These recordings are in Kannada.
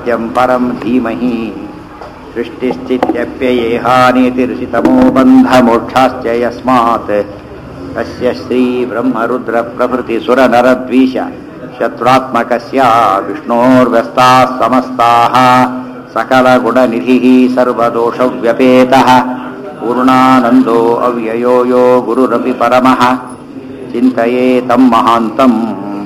सत्यं परं धीमहि सृष्टिश्चित्यप्ययेहानीतिर्षितमो बन्धमोक्षाश्च यस्मात् कस्य श्रीब्रह्मरुद्रप्रभृतिसुरनरद्वीष शत्रुत्मकस्य विष्णोर्व्यस्ताः समस्ताः सकलगुणनिधिः सर्वदोषव्यपेतः पूर्णानन्दो अव्ययो यो गुरुरपि परमः चिन्तये तं महान्तम्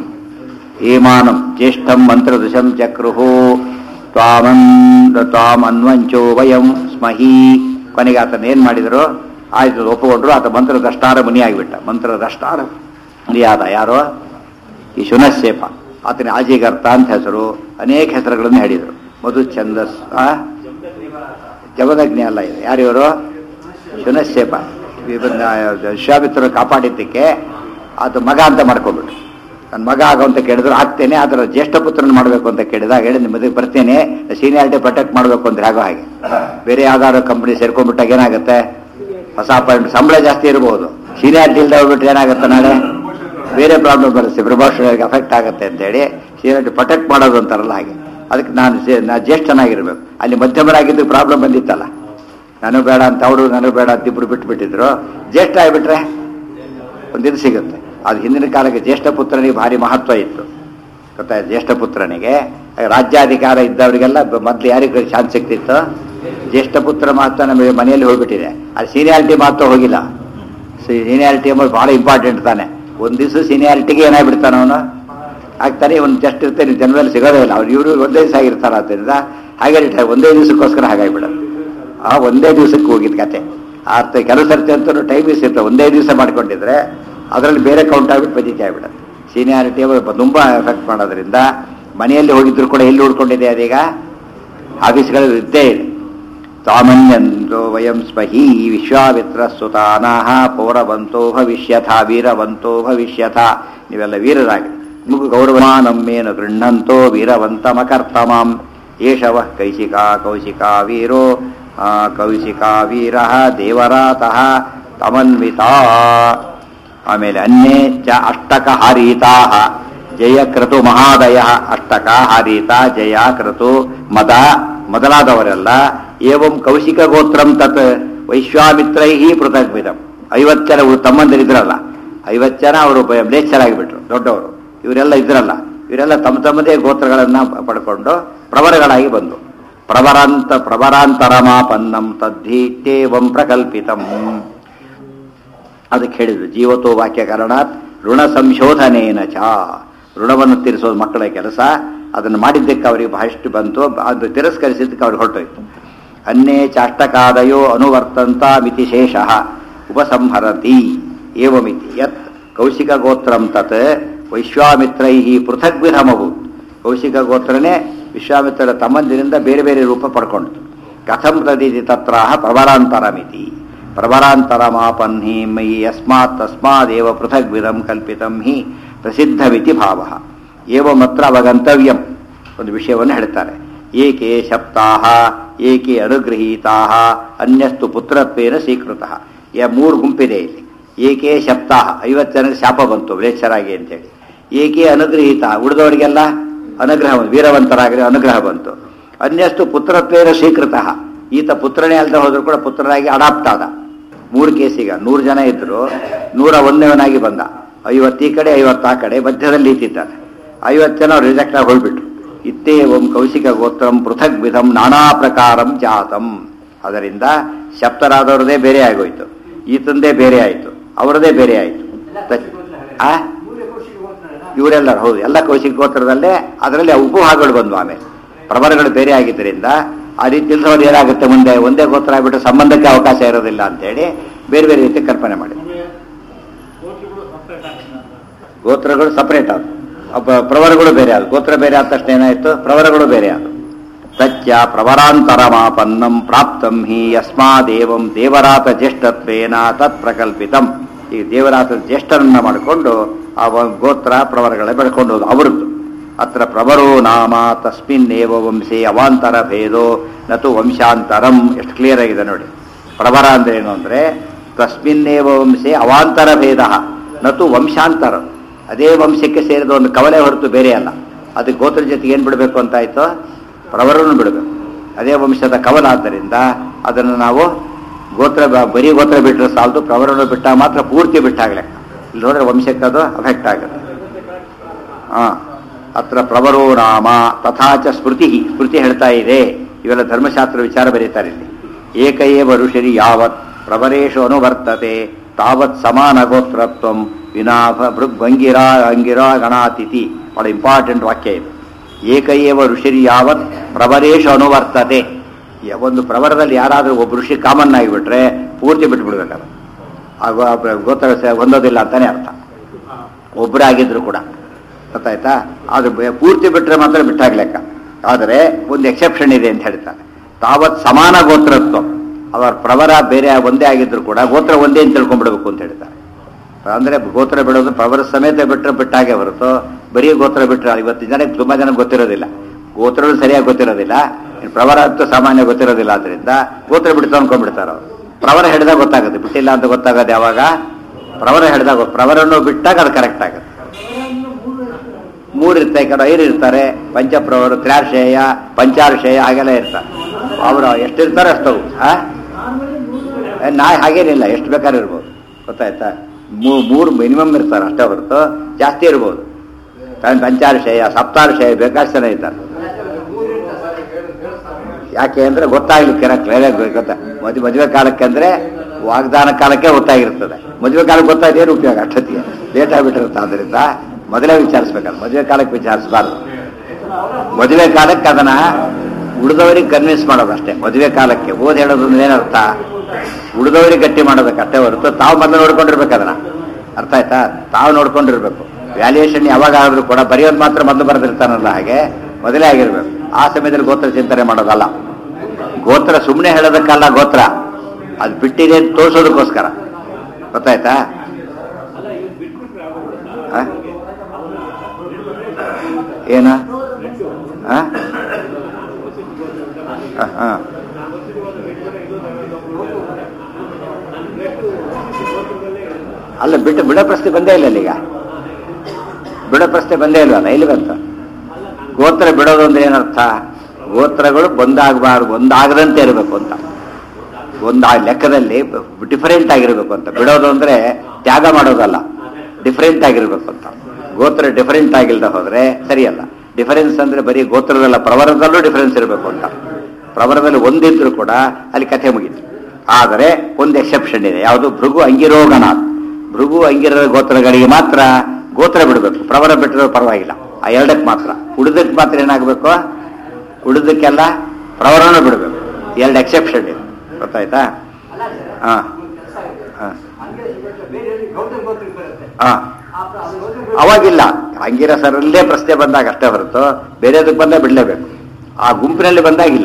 ಏಮಾನಂ ಜ್ಯೇಷ್ಠಂ ಮಂತ್ರದೃಶಂ ಚಕ್ರುಃ ತ್ವಾಮನ್ ತ್ವಾಮನ್ವಂಚೋ ವಯಂ ಸ್ಮಹಿ ಕೊನೆಗೆ ಆತನ ಏನು ಮಾಡಿದರು ಆಯ್ತು ಒಪ್ಪಿಕೊಂಡ್ರು ಆತ ಮಂತ್ರದಷ್ಟಾರ ಮುನಿ ಆಗಿಬಿಟ್ಟ ಮಂತ್ರದಷ್ಟಾರ ಮುನಿಯಾದ ಯಾರೋ ಈ ಶುನಶೇಪ ಆತನ ಆಜಿಗರ್ತ ಅಂತ ಹೆಸರು ಅನೇಕ ಹೆಸರುಗಳನ್ನು ಹೇಳಿದರು ಮಧು ಛಂದಸ್ ಜಗದಗ್ನಿ ಅಲ್ಲ ಇದೆ ಯಾರಿವರು ಶುನಶೇಪ ವಿಶ್ವಾಮಿತ್ರರು ಕಾಪಾಡಿದ್ದಕ್ಕೆ ಆತ ಮಗ ಅಂತ ಮಾಡ್ಕೊಂಡ್ಬಿಟ್ರು ನನ್ನ ಮಗ ಆಗೋ ಅಂತ ಕೇಳಿದ್ರು ಆಗ್ತೇನೆ ಅದರ ಜ್ಯೇಷ್ಠ ಪುತ್ರನ ಮಾಡಬೇಕು ಅಂತ ಕೇಳಿದಾಗ ಹೇಳಿ ನಿಮ್ಮ ಮದುವೆ ಬರ್ತೇನೆ ಸೀನಿಯಾರಿಟಿ ಪ್ರೊಟೆಕ್ಟ್ ಮಾಡಬೇಕು ಅಂದ್ರೆ ಆಗೋ ಹಾಗೆ ಬೇರೆ ಯಾವ್ದಾದ್ರು ಕಂಪ್ನಿ ಸೇರ್ಕೊಂಡ್ಬಿಟ್ಟಾಗ ಏನಾಗುತ್ತೆ ಹೊಸ ಅಪಾಯಿಂಟ್ ಸಂಬಳ ಜಾಸ್ತಿ ಇರಬಹುದು ಸೀನಿಯಾರಿಟಿ ಇಲ್ಲದೆ ಹೋಗ್ಬಿಟ್ರೆ ಏನಾಗುತ್ತೆ ನಾಳೆ ಬೇರೆ ಪ್ರಾಬ್ಲಮ್ ಬರುತ್ತೆ ಪ್ರಭಾಷಣೆಗೆ ಅಫೆಕ್ಟ್ ಆಗುತ್ತೆ ಅಂತೇಳಿ ಸೀನಿಯಾರಿಟಿ ಪ್ರೊಟೆಕ್ಟ್ ಮಾಡೋದು ಅಂತಾರಲ್ಲ ಹಾಗೆ ಅದಕ್ಕೆ ನಾನು ಸೇ- ನಾ ಜ್ಯೇಷ್ಠನಾಗಿರ್ಬೇಕು ಅಲ್ಲಿ ಮಧ್ಯಮರಾಗಿದ್ದು ಪ್ರಾಬ್ಲಮ್ ಬಂದಿತ್ತಲ್ಲ ನಾನು ಬೇಡ ಅಂತ ಅವರು ನಾನು ಬೇಡ ಅಂತ ಇಬ್ರು ಬಿಟ್ಬಿಟ್ಟಿದ್ರು ಜ್ಯೇಷ್ಠ ಆಗಿಬಿಟ್ರೆ ಒಂದಿದು ಸಿಗುತ್ತೆ ಅದು ಹಿಂದಿನ ಕಾಲಕ್ಕೆ ಜ್ಯೇಷ್ಠ ಪುತ್ರನಿಗೆ ಭಾರಿ ಮಹತ್ವ ಇತ್ತು ಗೊತ್ತಾಯ್ತು ಜ್ಯೇಷ್ಠ ಪುತ್ರನಿಗೆ ರಾಜ್ಯಾಧಿಕಾರ ಇದ್ದವರಿಗೆಲ್ಲ ಬ- ಮೊದ್ಲು ಯಾರಿಗೆ ಚಾನ್ಸ್ ಸಿಗ್ತಿತ್ತು ಜ್ಯೇಷ್ಠ ಪುತ್ರ ಮಹತ್ವ ನಮಗೆ ಮನೆಯಲ್ಲಿ ಹೋಗ್ಬಿಟ್ಟಿದೆ ಅದು ಸೀನಿಯಾರಿಟಿ ಮಹತ್ವ ಹೋಗಿಲ್ಲ ಸೀನಿಯಾರಿಟಿ ಎಂಬುದು ಬಹಳ ಇಂಪಾರ್ಟೆಂಟ್ ತಾನೆ ಒಂದು ದಿವಸ ಸೀನಿಯಾರಿಟಿಗೆ ಏನಾಗ್ಬಿಡ್ತಾನೆ ಅವನು ಆಗ್ತಾನೆ ಇವನು ಜಸ್ಟ್ ಇರ್ತಾನೆ ಜನರಲ್ಲಿ ಸಿಗೋದೇ ಇಲ್ಲ ಅವ್ರು ಇವರು ಒಂದೇ ದಿವಸ ಆಗಿರ್ತಾರ ಆದ್ದರಿಂದ ಹಾಗೆ ರಿಟೈರ್ ಒಂದೇ ದಿವಸಕ್ಕೋಸ್ಕರ ಹಾಗಾಗ್ಬಿಡೋದು ಆ ಒಂದೇ ದಿವಸಕ್ಕೆ ಹೋಗಿದ್ ಕತೆ ಅರ್ಥ ಕೆಲವು ಸರ್ತಿ ಅಂತೂ ಟೈಮ್ ಮಿಸ್ ಇರ್ತವೆ ಒಂದೇ ದಿವಸ ಮಾಡ್ಕೊಂಡಿದ್ರೆ ಅದರಲ್ಲಿ ಬೇರೆ ಕೌಂಟ್ ಆಗ್ಬಿಟ್ಟು ಪದ್ಧತಿ ಆಗ್ಬಿಡುತ್ತೆ ಸೀನಿಯಾರಿಟಿ ತುಂಬ ಎಫೆಕ್ಟ್ ಮಾಡೋದ್ರಿಂದ ಮನೆಯಲ್ಲಿ ಹೋಗಿದ್ರು ಕೂಡ ಎಲ್ಲಿ ಉಳ್ಕೊಂಡಿದೆ ಅದೀಗ ಆಫೀಸ್ಗಳಲ್ಲಿ ಇದ್ದೇ ಇದೆ ತಾಮನ್ಯಂದೋ ವಯಂ ಸ್ಮಹಿ ವಿಶ್ವಾಮಿತ್ರ ಸುತಾನಃ ಪೌರವಂತೋ ಭವಿಷ್ಯಥ ವೀರವಂತೋ ಭವಿಷ್ಯಥ ನೀವೆಲ್ಲ ವೀರರಾಗಿ ಮುಗು ಗೌರವಮಾನಮ್ಮೇನು ಗೃಹಂತೋ ವೀರವಂತಮಕರ್ತಮಾಂ ಏಷವ ಕೈಶಿಕಾ ಕೌಶಿಕಾ ವೀರೋ ಆ, ಕೌಶಿಕಾ ವೀರ ದೇವರಾತಃ ತಮನ್ವಿತಾ ಆಮೇಲೆ ಅನ್ಯೇ ಚ ಅಷ್ಟಕ ಹಾರೀತಾ ಜಯ ಕ್ರತು ಮಹಾದಯ ಅಷ್ಟಕ ಹಾರೀತ ಜಯ ಕ್ರತು ಮದ ಮೊದಲಾದವರೆಲ್ಲ ಏವಂ ಕೌಶಿಕ ಗೋತ್ರಂ ತತ್ ವೈಶ್ವಾಮಿತ್ರೈ ಪೃಥಗ್ವಿಧಂ ಐವತ್ತು ಜನ ಇವ್ರು ತಮ್ಮಂದಿರಿದ್ರಲ್ಲ ಐವತ್ತು ಜನ ಅವರು ಮ್ಲೇಚ್ಛರಾಗಿಬಿಟ್ರು ದೊಡ್ಡವರು ಇವರೆಲ್ಲ ಇದ್ರಲ್ಲ ಇವರೆಲ್ಲ ತಮ್ಮ ತಮ್ಮದೇ ಗೋತ್ರಗಳನ್ನ ಪಡ್ಕೊಂಡು ಪ್ರವರಗಳಾಗಿ ಬಂದು ಪ್ರವರಾಂತ ಪ್ರವರಾಂತರಮಾಪನ್ನಂ ತದ್ಧೀತ್ಯೇವಂ ಪ್ರಕಲ್ಪಿತಂ ಅದಕ್ಕೆ ಹೇಳಿದ್ರು ಜೀವತೋ ವಾಕ್ಯ ಕಾರಣಾತ್ ಋಣ ಸಂಶೋಧನೇನ ಚ ಋಣವನ್ನು ತೀರಿಸೋದು ಮಕ್ಕಳ ಕೆಲಸ ಅದನ್ನು ಮಾಡಿದ್ದಕ್ಕೆ ಅವರಿಗೆ ಬಹಳಷ್ಟು ಬಂತು ಅದು ತಿರಸ್ಕರಿಸಿದ್ದಕ್ಕೆ ಅವ್ರಿಗೆ ಹೊರಟೋಯ್ತು ಅನ್ನೇ ಚಾಷ್ಟಕಾದಯೋ ಅನುವರ್ತಂತ ಮಿತಿ ಶೇಷ ಉಪಸಂಹರತಿ ಏವಮಿತಿ ಯತ್ ಕೌಶಿಕ ಗೋತ್ರಂ ತತ್ ವೈಶ್ವಾಮಿತ್ರೈ ಪೃಥಗ್ವಿಧಮಭೂತ್ ಕೌಶಿಕ ಗೋತ್ರನೇ ವಿಶ್ವಾಮಿತ್ರರ ತಮ್ಮಂದಿರಿಂದ ಬೇರೆ ಬೇರೆ ರೂಪ ಪಡ್ಕೊಂಡಿತು ಕಥಂ ತದಿತಿ ತತ್ರ ಪ್ರಬಲಾಂತರಮಿತಿ ಪ್ರಬಲಾಂತರಮಾಪನ್ ಹಿ ಮೈ ಯಸ್ಮಾತ್ ತಸ್ಮಾದೇವ ಪೃಥಗ್ವಿಧಂ ಕಲ್ಪಿತಂ ಹಿ ಪ್ರಸಿದ್ಧವಿತಿ ಭಾವ ಏವಮತ್ರ ಅವಗಂತವ್ಯಂ ಒಂದು ವಿಷಯವನ್ನು ಹೇಳ್ತಾರೆ ಏಕೆ ಶಪ್ತಾಹ ಏಕೆ ಅನುಗೃಹೀತಾಹ ಅನ್ಯಸ್ತು ಪುತ್ರತ್ವೇನ ಸ್ವೀಕೃತಃ ಯ ಮೂರು ಗುಂಪಿದೆ ಇಲ್ಲಿ ಏಕೆ ಶಪ್ತಾಹ ಐವತ್ತು ಜನಕ್ಕೆ ಶಾಪ ಬಂತು ಮ್ಲೇಚ್ಛರಾಗಿ ಅಂತೇಳಿ ಏಕೆ ಅನುಗೃಹೀತ ಉಳಿದವರಿಗೆಲ್ಲ ಅನುಗ್ರಹ ಬಂತು. ವೀರವಂತರಾಗಿ ಅನುಗ್ರಹ ಬಂತು ಅನ್ಯಸ್ತು ಪುತ್ರತ್ವೇನ ಸ್ವೀಕೃತ ಈತ ಪುತ್ರನೇ ಅಲ್ಲದೆ ಹೋದ್ರು ಕೂಡ ಪುತ್ರನಾಗಿ ಅಡಾಪ್ಟ್ ಆದ ಮೂರು ಕೇಸಿಗ ನೂರು ಜನ ಇದ್ರು ನೂರ ಒಂದನೇವನಾಗಿ ಬಂದ ಐವತ್ತು ಈ ಕಡೆ ಐವತ್ತು ಆ ಕಡೆ ಮಧ್ಯದಲ್ಲಿ ಈತಿದ್ದಾನೆ ಐವತ್ತು ಜನ ರಿಜೆಕ್ಟ್ ಆಗಿ ಹೋಗ್ಬಿಟ್ರು ಇತ್ತೇ ಓಂ ಕೌಶಿಕ ಗೋತ್ರಂ ಪೃಥಕ್ ವಿಧಂ ನಾನಾ ಪ್ರಕಾರಂ ಜಾತಂ ಅದರಿಂದ ಶಪ್ತರಾದವ್ರದೇ ಬೇರೆ ಆಗೋಯ್ತು ಈತಂದೇ ಬೇರೆ ಆಯಿತು ಅವರದೇ ಬೇರೆ ಆಯಿತು ಆ ಇವರೆಲ್ಲರೂ ಹೌದು ಎಲ್ಲ ಕೌಶಿಕ ಗೋತ್ರದಲ್ಲೇ ಅದರಲ್ಲಿ ಉಪಭಾಗಗಳು ಬಂದ್ವು ಆಮೇಲೆ ಪ್ರಬಲಗಳು ಬೇರೆ ಆಗಿದ್ದರಿಂದ ಆ ರೀತಿ ತಿಳಿಸೋದು ಏನಾಗುತ್ತೆ ಮುಂದೆ ಒಂದೇ ಗೋತ್ರ ಆಗ್ಬಿಟ್ಟು ಸಂಬಂಧಕ್ಕೆ ಅವಕಾಶ ಇರೋದಿಲ್ಲ ಅಂತೇಳಿ ಬೇರೆ ಬೇರೆ ರೀತಿ ಕಲ್ಪನೆ ಮಾಡಿ ಗೋತ್ರಗಳು ಸಪರೇಟ್ ಆದವು ಅಬ್ಬ ಪ್ರವರಗಳು ಬೇರೆ ಆದವು ಗೋತ್ರ ಬೇರೆ ಆದ ತಕ್ಷಣ ಏನಾಯ್ತು ಪ್ರವರಗಳು ಬೇರೆ ಆದವು ತಚ್ಚ ಪ್ರವರಾಂತರಮಾಪನ್ನಂ ಪ್ರಾಪ್ತಂ ಹಿ ಯಸ್ಮಾದೇವಂ ದೇವರಾತ ಜ್ಯೇಷ್ಠತ್ವೇನ ತತ್ ಪ್ರಕಲ್ಪಿತಂ ಈ ದೇವರಾತ ಜ್ಯೇಷ್ಠರನ್ನ ಮಾಡಿಕೊಂಡು ಆ ವ- ಗೋತ್ರ ಪ್ರವರಗಳ ಬೆಳ್ಕೊಂಡು ಹೋದ ಅವರದ್ದು ಅತ್ರ ಪ್ರವರೋ ನಾಮ ತಸ್ಮಿನ್ನೇವ ವಂಶೇ ಅವಾಂತರ ಭೇದೋ ನತು ವಂಶಾಂತರಂ ಎಷ್ಟು ಕ್ಲಿಯರ್ ಆಗಿದೆ ನೋಡಿ ಪ್ರವರ ಅಂದ್ರೆ ಏನು ಅಂದ್ರೆ ತಸ್ಮಿನ್ನೇವ ವಂಶೇ ಅವಾಂತರ ಭೇದ ನತು ವಂಶಾಂತರ ಅದೇ ವಂಶಕ್ಕೆ ಸೇರಿದ ಒಂದು ಕವಲೆ ಹೊರತು ಬೇರೆ ಅಲ್ಲ ಅದಕ್ಕೆ ಗೋತ್ರ ಜೊತೆಗೆ ಏನು ಬಿಡಬೇಕು ಅಂತಾಯ್ತು ಪ್ರವರನ್ನು ಬಿಡಬೇಕು ಅದೇ ವಂಶದ ಕವಲಾದ್ದರಿಂದ ಅದನ್ನು ನಾವು ಗೋತ್ರ ಬ- ಬರೀ ಗೋತ್ರ ಬಿಟ್ಟರೆ ಸಾಲದು ಪ್ರವರನ್ನು ಬಿಟ್ಟಾಗ ಮಾತ್ರ ಪೂರ್ತಿ ಬಿಟ್ಟಾಗಲೇ ಇಲ್ಲಿ ನೋಡಿದ್ರೆ ವಂಶಕ್ಕೆ ಅದು ಅಫೆಕ್ಟ್ ಆಗುತ್ತೆ ಹಾ ಅತ್ರ ಪ್ರವರೋ ನಾಮ ತಥಾಚ ಸ್ಮೃತಿ ಸ್ಮೃತಿ ಹೇಳ್ತಾ ಇದೆ ಇವೆಲ್ಲ ಧರ್ಮಶಾಸ್ತ್ರ ವಿಚಾರ ಬರೀತಾರೆ ಇಲ್ಲಿ ಏಕ ಏವ ಋಷಿರಿ ಯಾವತ್ ಪ್ರವರೇಶು ಅನುವರ್ತತೆ ತಾವತ್ ಸಮಾನ ಗೋತ್ರತ್ವಂ ವಿನಾಭ ಭೃಗ್ವಂಗಿರಾ ಅಂಗಿರಾ ಗಣಾತಿಥಿ ಬಹಳ ಇಂಪಾರ್ಟೆಂಟ್ ವಾಕ್ಯ ಇದು ಏಕ ಏವ ಋಷಿರಿ ಯಾವತ್ ಪ್ರವರೇಶು ಅನುವರ್ತತೆ ಯ- ಒಂದು ಪ್ರವರದಲ್ಲಿ ಯಾರಾದರೂ ಒಬ್ಬ ಋಷಿ ಕಾಮನ್ ಆಗಿಬಿಟ್ರೆ ಪೂರ್ತಿ ಬಿಟ್ಬಿಡ್ಬೇಕಾದ್ರೆ ಆಗ ಆ ಗೋತ್ರ ಸ- ಹೊಂದೋದಿಲ್ಲ ಅಂತಾನೆ ಅರ್ಥ ಒಬ್ಬರಾಗಿದ್ರು ಕೂಡ ಗೊತ್ತಾಯ್ತಾ ಅದು ಬೆ- ಪೂರ್ತಿ ಬಿಟ್ಟರೆ ಮಾತ್ರ ಬಿಟ್ಟಾಗ್ಲೆಕ್ಕ ಆದರೆ ಒಂದು ಎಕ್ಸೆಪ್ಷನ್ ಇದೆ ಅಂತ ಹೇಳ್ತಾರೆ ತಾವತ್ ಸಮಾನ ಗೋತ್ರತ್ವ ಅವರ ಪ್ರವರ ಬೇರೆ ಒಂದೇ ಆಗಿದ್ರು ಕೂಡ ಗೋತ್ರ ಒಂದೇ ಅಂತ ತಿಳ್ಕೊಂಡ್ಬಿಡ್ಬೇಕು ಅಂತ ಹೇಳ್ತಾರೆ ಅಂದ್ರೆ ಗೋತ್ರ ಬಿಡೋದು ಪ್ರವರ ಸಮೇತ ಬಿಟ್ಟರೆ ಬಿಟ್ಟಾಗೆ ಹೊರತು ಬರೀ ಗೋತ್ರ ಬಿಟ್ಟರೆ ಇವತ್ತು ಜನಕ್ಕೆ ತುಂಬಾ ಜನ ಗೊತ್ತಿರೋದಿಲ್ಲ ಗೋತ್ರಗಳು ಸರಿಯಾಗಿ ಗೊತ್ತಿರೋದಿಲ್ಲ ಇನ್ನು ಪ್ರವರ ಅಂತೂ ಸಾಮಾನ್ಯ ಗೊತ್ತಿರೋದಿಲ್ಲ ಆದ್ರಿಂದ ಗೋತ್ರ ಬಿಡ್ತು ಅನ್ಕೊಂಡ್ಬಿಡ್ತಾರೆ ಅವರು ಪ್ರವರ ಹಿಡಿದಾಗ ಗೊತ್ತಾಗುತ್ತೆ ಬಿಟ್ಟಿಲ್ಲ ಅಂತ ಗೊತ್ತಾಗೋದು ಯಾವಾಗ ಪ್ರವರ ಹಿಡಿದಾಗ ಪ್ರವರನ್ನು ಬಿಟ್ಟಾಗ ಅದು ಕರೆಕ್ಟ್ ಆಗುತ್ತೆ ಮೂರು ಇರ್ತಾರೆ ಕೆಲವು ಐದು ಇರ್ತಾರೆ ಪಂಚಪ್ರವರು ತ್ರಾಶೇಯ ಪಂಚಾರ್ಶೇಯ ಹಾಗೆಲ್ಲ ಇರ್ತಾರೆ ಅವರು ಎಷ್ಟಿರ್ತಾರೆ ಅಷ್ಟು ಆ ಏ, ನಾ ಹಾಗೇನಿಲ್ಲ ಎಷ್ಟು ಬೇಕಾದ್ರೂ ಇರ್ಬೋದು ಗೊತ್ತಾಯ್ತಾ ಮೂ- ಮೂರು ಮಿನಿಮಮ್ ಇರ್ತಾರೆ ಅಷ್ಟೇ ಹೊರತು ಜಾಸ್ತಿ ಇರ್ಬೋದು ಪಂ- ಪಂಚಾರ್ಶಯ ಸಪ್ತಾರ್ಶಯ ಬೇಕಾಷ್ಟು ಜನ ಇದ್ದಾರೆ ಯಾಕೆ ಅಂದ್ರೆ ಗೊತ್ತಾಗ್ಲಿಕ್ಕೆ ಕ್ಲಿಯರ್ ಗೊತ್ತಾ ಮದುವೆ ಮದುವೆ ಕಾಲಕ್ಕೆ ಅಂದ್ರೆ ವಾಗ್ದಾನ ಕಾಲಕ್ಕೆ ಗೊತ್ತಾಗಿರ್ತದೆ ಮದುವೆ ಕಾಲಕ್ಕೆ ಗೊತ್ತಾಯ್ತು ಉಪಯೋಗ ಅಷ್ಟೊತ್ತಿಗೆ ಲೇಟ್ ಆಗಿಬಿಟ್ಟಿರುತ್ತೆ ಆದ್ರಿಂದ ಮೊದಲೇ ವಿಚಾರಿಸ್ಬೇಕಲ್ಲ ಮದುವೆ ಕಾಲಕ್ಕೆ ವಿಚಾರಿಸಬಾರ್ದು ಮದುವೆ ಕಾಲಕ್ಕೆ ಅದನ್ನ ಉಳಿದವರಿಗೆ ಕನ್ವಿನ್ಸ್ ಮಾಡೋದು ಅಷ್ಟೇ ಮದುವೆ ಕಾಲಕ್ಕೆ ಓದ್ ಹೇಳೋದು ಅಂದ್ರೆ ಏನರ್ಥ ಉಳಿದವರಿಗೆ ಗಟ್ಟಿ ಮಾಡೋದಕ್ಕೆ ಅಷ್ಟೇ ಹೊರತು ತಾವು ಮೊದಲು ನೋಡ್ಕೊಂಡಿರ್ಬೇಕು ಅದನ್ನ ಅರ್ಥ ಆಯ್ತಾ ತಾವು ನೋಡ್ಕೊಂಡಿರ್ಬೇಕು ವ್ಯಾಲ್ಯೂಯೇಷನ್ ಯಾವಾಗ ಆದ್ರೂ ಕೂಡ ಬರೆಯೋದು ಮಾತ್ರ ಮೊದಲು ಬರೆದಿರ್ತಾನಲ್ಲ ಹಾಗೆ ಮೊದಲೇ ಆಗಿರ್ಬೇಕು ಆ ಸಮಯದಲ್ಲಿ ಗೋತ್ರ ಚಿಂತನೆ ಮಾಡೋದಲ್ಲ ಗೋತ್ರ ಸುಮ್ಮನೆ ಹೇಳೋದಕ್ಕಲ್ಲ ಗೋತ್ರ ಅದು ಬಿಟ್ಟಿದೆ ಅಂತ ತೋರಿಸೋದಕ್ಕೋಸ್ಕರ ಗೊತ್ತಾಯ್ತಾ ಆ? ಏನ ಆ? ಆ, ಆ. ಅಲ್ಲ ಬಿಟ್ಟು ಬಿಡೋ ಪ್ರಶ್ನೆ ಬಂದೇ ಇಲ್ಲ ಈಗ ಬಿಡೋ ಪ್ರಶ್ನೆ ಬಂದೇ ಇಲ್ವಲ್ಲ ಇಲ್ಲಿ ಬಂತ ಗೋತ್ರ ಬಿಡೋದು ಅಂದ್ರೆ ಏನರ್ಥ ಗೋತ್ರಗಳು ಒಂದಾಗಬಾರ್ದು ಒಂದಾಗದಂತೆ ಇರಬೇಕು ಅಂತ ಒಂದು ಆ ಲೆಕ್ಕದಲ್ಲಿ ಡಿಫರೆಂಟ್ ಆಗಿರಬೇಕು ಅಂತ ಬಿಡೋದು ಅಂದ್ರೆ ತ್ಯಾಗ ಮಾಡೋದಲ್ಲ ಡಿಫರೆಂಟ್ ಆಗಿರ್ಬೇಕು ಅಂತ ಗೋತ್ರ ಡಿಫರೆಂಟ್ ಆಗಿಲ್ದ ಹೋದ್ರೆ ಸರಿಯಲ್ಲ ಡಿಫರೆನ್ಸ್ ಅಂದ್ರೆ ಬರೀ ಗೋತ್ರದಲ್ಲ ಪ್ರವರದಲ್ಲೂ ಡಿಫರೆನ್ಸ್ ಇರಬೇಕು ಅಂತ ಪ್ರವರದಲ್ಲಿ ಒಂದಿದ್ರು ಕೂಡ ಅಲ್ಲಿ ಕಥೆ ಮುಗೀತು ಆದರೆ ಒಂದು ಎಕ್ಸೆಪ್ಷನ್ ಇದೆ ಯಾವುದು ಭೃಗು ಅಂಗಿರೋಗಣ ಭೃಗು ಅಂಗಿರ ಗೋತ್ರಗಳಿಗೆ ಮಾತ್ರ ಗೋತ್ರ ಬಿಡಬೇಕು ಪ್ರವರ ಬಿಟ್ಟರೆ ಪರವಾಗಿಲ್ಲ ಆ ಎರಡಕ್ಕೆ ಮಾತ್ರ ಉಳಿದಕ್ಕೆ ಮಾತ್ರ ಏನಾಗಬೇಕು ಉಳಿದಕ್ಕೆಲ್ಲ ಪ್ರವರಣ ಬಿಡಬೇಕು ಎರಡು ಎಕ್ಸೆಪ್ಷನ್ ಇದೆ ಗೊತ್ತಾಯ್ತಾ ಹಾ ಹಾ ಹಾ ಅವಾಗಿಲ್ಲ ಅಂಗಿರಸರಲ್ಲೇ ಪ್ರಶ್ನೆ ಬಂದಾಗ ಅಷ್ಟೇ ಹೊರತು ಬೇರೆದಕ್ಕೆ ಬಂದ ಬಿಡಲೇಬೇಕು ಆ ಗುಂಪಿನಲ್ಲಿ ಬಂದಾಗಿಲ್ಲ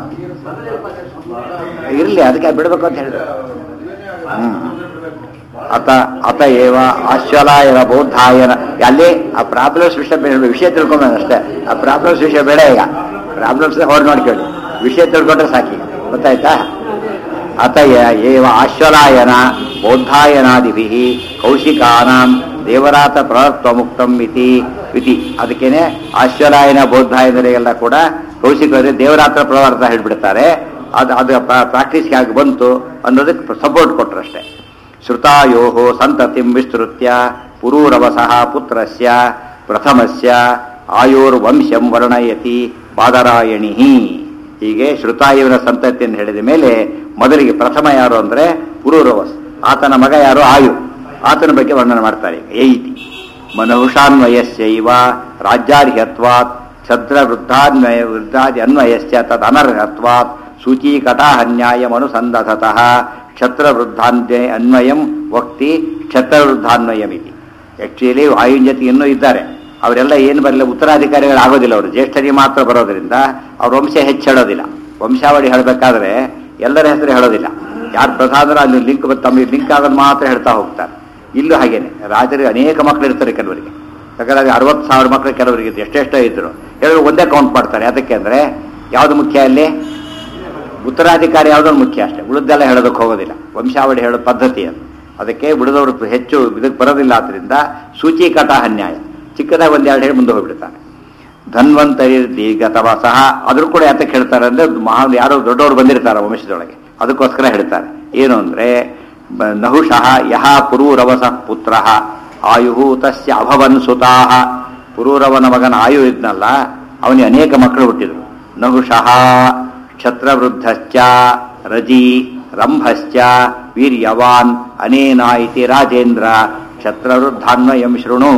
ಇರ್ಲಿ ಅದಕ್ಕೆ ಬಿಡಬೇಕು ಅಂತ ಹೇಳಿದ್ರು ಹ್ಮ್ ಅತ ಅತ ಏವ ಆಶ್ವಲಾಯನ ಬೌದ್ಧಾಯನ ಅಲ್ಲಿ ಆ ಪ್ರಾಬ್ಲಮ್ಸ್ ವಿಷಯ ಬೇಡ ವಿಷಯ ತಿಳ್ಕೊಂಬ ಅಷ್ಟೇ ಆ ಪ್ರಾಬ್ಲಮ್ಸ್ ವಿಷಯ ಬೇಡ ಈಗ ಪ್ರಾಬ್ಲಮ್ಸ್ ಹೊರ ನೋಡ್ಕೊಳ್ಳಿ ವಿಷಯ ತಿಳ್ಕೊಂಡ್ರೆ ಸಾಕಿ ಗೊತ್ತಾಯ್ತಾ ಅತ ಯ- ಏವ ಆಶ್ವಲಾಯನ ಬೌದ್ಧಾಯನಾದಿಭಿ ಕೌಶಿಕಾನಾಂ ದೇವರಾತ ಪ್ರವತ್ವ ಮುಕ್ತಂ ಇತಿ ಇತಿ ಅದಕ್ಕೇನೆ ಆಶ್ವಲಾಯನ ಬೌದ್ಧಾಯನರಿಗೆಲ್ಲ ಕೂಡ ಕೌಶಿಕ ದೇವರಾತ್ರ ಪ್ರವರ್ತ ಹೇಳ್ಬಿಡ್ತಾರೆ ಅದು ಅದು ಪ್ರಾಕ್ಟೀಸ್ಗೆ ಆಗಿ ಬಂತು ಅನ್ನೋದಕ್ಕೆ ಸಪೋರ್ಟ್ ಕೊಟ್ರಷ್ಟೇ ಶ್ರುತಾಯೋ ಸಂತತಿಂ ವಿಸ್ತೃತ್ಯ ಪುರೂರವಸಃ ಪುತ್ರಸ್ಯ ಪ್ರಥಮಸ್ಯ ಆಯೋರ್ವಂಶಂ ವರ್ಣಯತಿ ಬಾದರಾಯಣಿ ಹೀಗೆ ಶ್ರುತಾಯುವಿನ ಸಂತತಿಯನ್ನು ಹೇಳಿದ ಮೇಲೆ ಮೊದಲಿಗೆ ಪ್ರಥಮ ಯಾರು ಅಂದ್ರೆ ಪುರೂರವಸ್ ಆತನ ಮಗ ಯಾರು ಆಯು ಆತನ ಬಗ್ಗೆ ವರ್ಣನೆ ಮಾಡ್ತಾರೆ ಏಯಿತಿ ಮನಹುಷಾನ್ವಯಸ್ಯೈವ ರಾಜ್ಯಾರ್ಹ್ಯತ್ವಾತ್ ಛದ್ರ ವೃದ್ಧಾನ್ವಯ ವೃದ್ಧಾದಿ ಅನ್ವಯಶ್ಚ ತದ್ ಅನರ್ಹತ್ವಾತ್ ಸೂಚೀಕಟಾಹನ್ಯಾಯಮನುಸಂದಧತಃ ಕ್ಷತ್ರ ವೃದ್ಧಾನ್ಯ ಅನ್ವಯಂ ವಕ್ತಿ ಕ್ಷತ್ರ ವೃದ್ಧಾನ್ವಯಮಿತಿ ಆಕ್ಚುಲಿ ಆಯುನ್ ಜೊತೆ ಇನ್ನೂ ಇದ್ದಾರೆ ಅವರೆಲ್ಲ ಏನು ಬರಲಿಲ್ಲ ಉತ್ತರಾಧಿಕಾರಿಗಳು ಆಗೋದಿಲ್ಲ ಅವರು ಜ್ಯೇಷ್ಠರಿಗೆ ಮಾತ್ರ ಬರೋದ್ರಿಂದ ಅವ್ರ ವಂಶ ಹೆಚ್ಚು ಹೇಳೋದಿಲ್ಲ ವಂಶಾವಳಿ ಹೇಳಬೇಕಾದ್ರೆ ಎಲ್ಲರ ಹೆಸರು ಹೇಳೋದಿಲ್ಲ ಯಾರು ಪ್ರಧಾನರು ಅಲ್ಲಿ ಲಿಂಕ್ ತಮಗೆ ಲಿಂಕ್ ಆಗೋದು ಮಾತ್ರ ಹೇಳ್ತಾ ಹೋಗ್ತಾರೆ ಇಲ್ಲೂ ಹಾಗೇನೆ ರಾಜರಿಗೆ ಅನೇಕ ಮಕ್ಕಳು ಇರ್ತಾರೆ ಕೆಲವರಿಗೆ ಯಾಕಂದ್ರೆ ಅರವತ್ತು ಸಾವಿರ ಮಕ್ಕಳು ಕೆಲವರಿಗೆ ಇದ್ರು, ಎಷ್ಟೆಷ್ಟೋ ಇದ್ರು ಕೆಲವರು ಒಂದೇ ಕೌಂಟ್ ಮಾಡ್ತಾರೆ ಅದಕ್ಕೆ ಅಂದ್ರೆ ಯಾವುದು ಮುಖ್ಯ ಅಲ್ಲಿ ಉತ್ತರಾಧಿಕಾರಿ ಯಾವುದೋ ಮುಖ್ಯ ಅಷ್ಟೇ ಉಳಿದೆಲ್ಲ ಹೇಳೋದಕ್ಕೆ ಹೋಗೋದಿಲ್ಲ ವಂಶಾವಳಿ ಹೇಳೋ ಪದ್ಧತಿ ಅದು ಅದಕ್ಕೆ ಉಳಿದವರು ಹೆಚ್ಚು ಇದಕ್ಕೆ ಬರೋದಿಲ್ಲ ಆದ್ರಿಂದ ಸೂಚೀಕಟ ಅನ್ಯಾಯ ಚಿಕ್ಕದಾಗ ಒಂದೆರಡು ಹೇಳಿ ಮುಂದೆ ಹೋಗ್ಬಿಡ್ತಾನೆ ಧನ್ವಂತರಿ ದೀರ್ಘತವ ಸಹ ಅದ್ರ ಕೂಡ ಯಾತಕ್ಕೆ ಹೇಳ್ತಾರೆ ಅಂದ್ರೆ ಮಹಾ ಯಾರೋ ದೊಡ್ಡವರು ಬಂದಿರ್ತಾರೆ ವಂಶದೊಳಗೆ ಅದಕ್ಕೋಸ್ಕರ ಹೇಳ್ತಾರೆ ಏನು ಅಂದ್ರೆ ಬ- ನಹುಷಃ ಯಹ ಪುರೂರವಸ ಪುತ್ರ ಆಯು ತಸ್ಯ ಅಭವನ್ ಸುತಾಹ ಪುರೂರವನ ಮಗನ ಆಯು ಇದ್ನಲ್ಲ ಅವನಿಗೆ ಅನೇಕ ಮಕ್ಕಳು ಹುಟ್ಟಿದ್ರು ನಹುಷಃ ಕ್ಷತ್ರವೃದ್ಧಶ್ಚ ರಜಿ ರಂಭಶ್ಚ ವೀರ್ಯವಾನ್ ಅನೇನ ಇತಿ ರಾಜೇಂದ್ರ ಕ್ಷತ್ರವೃದ್ಧಾನ್ವಯಂ ಶೃಣು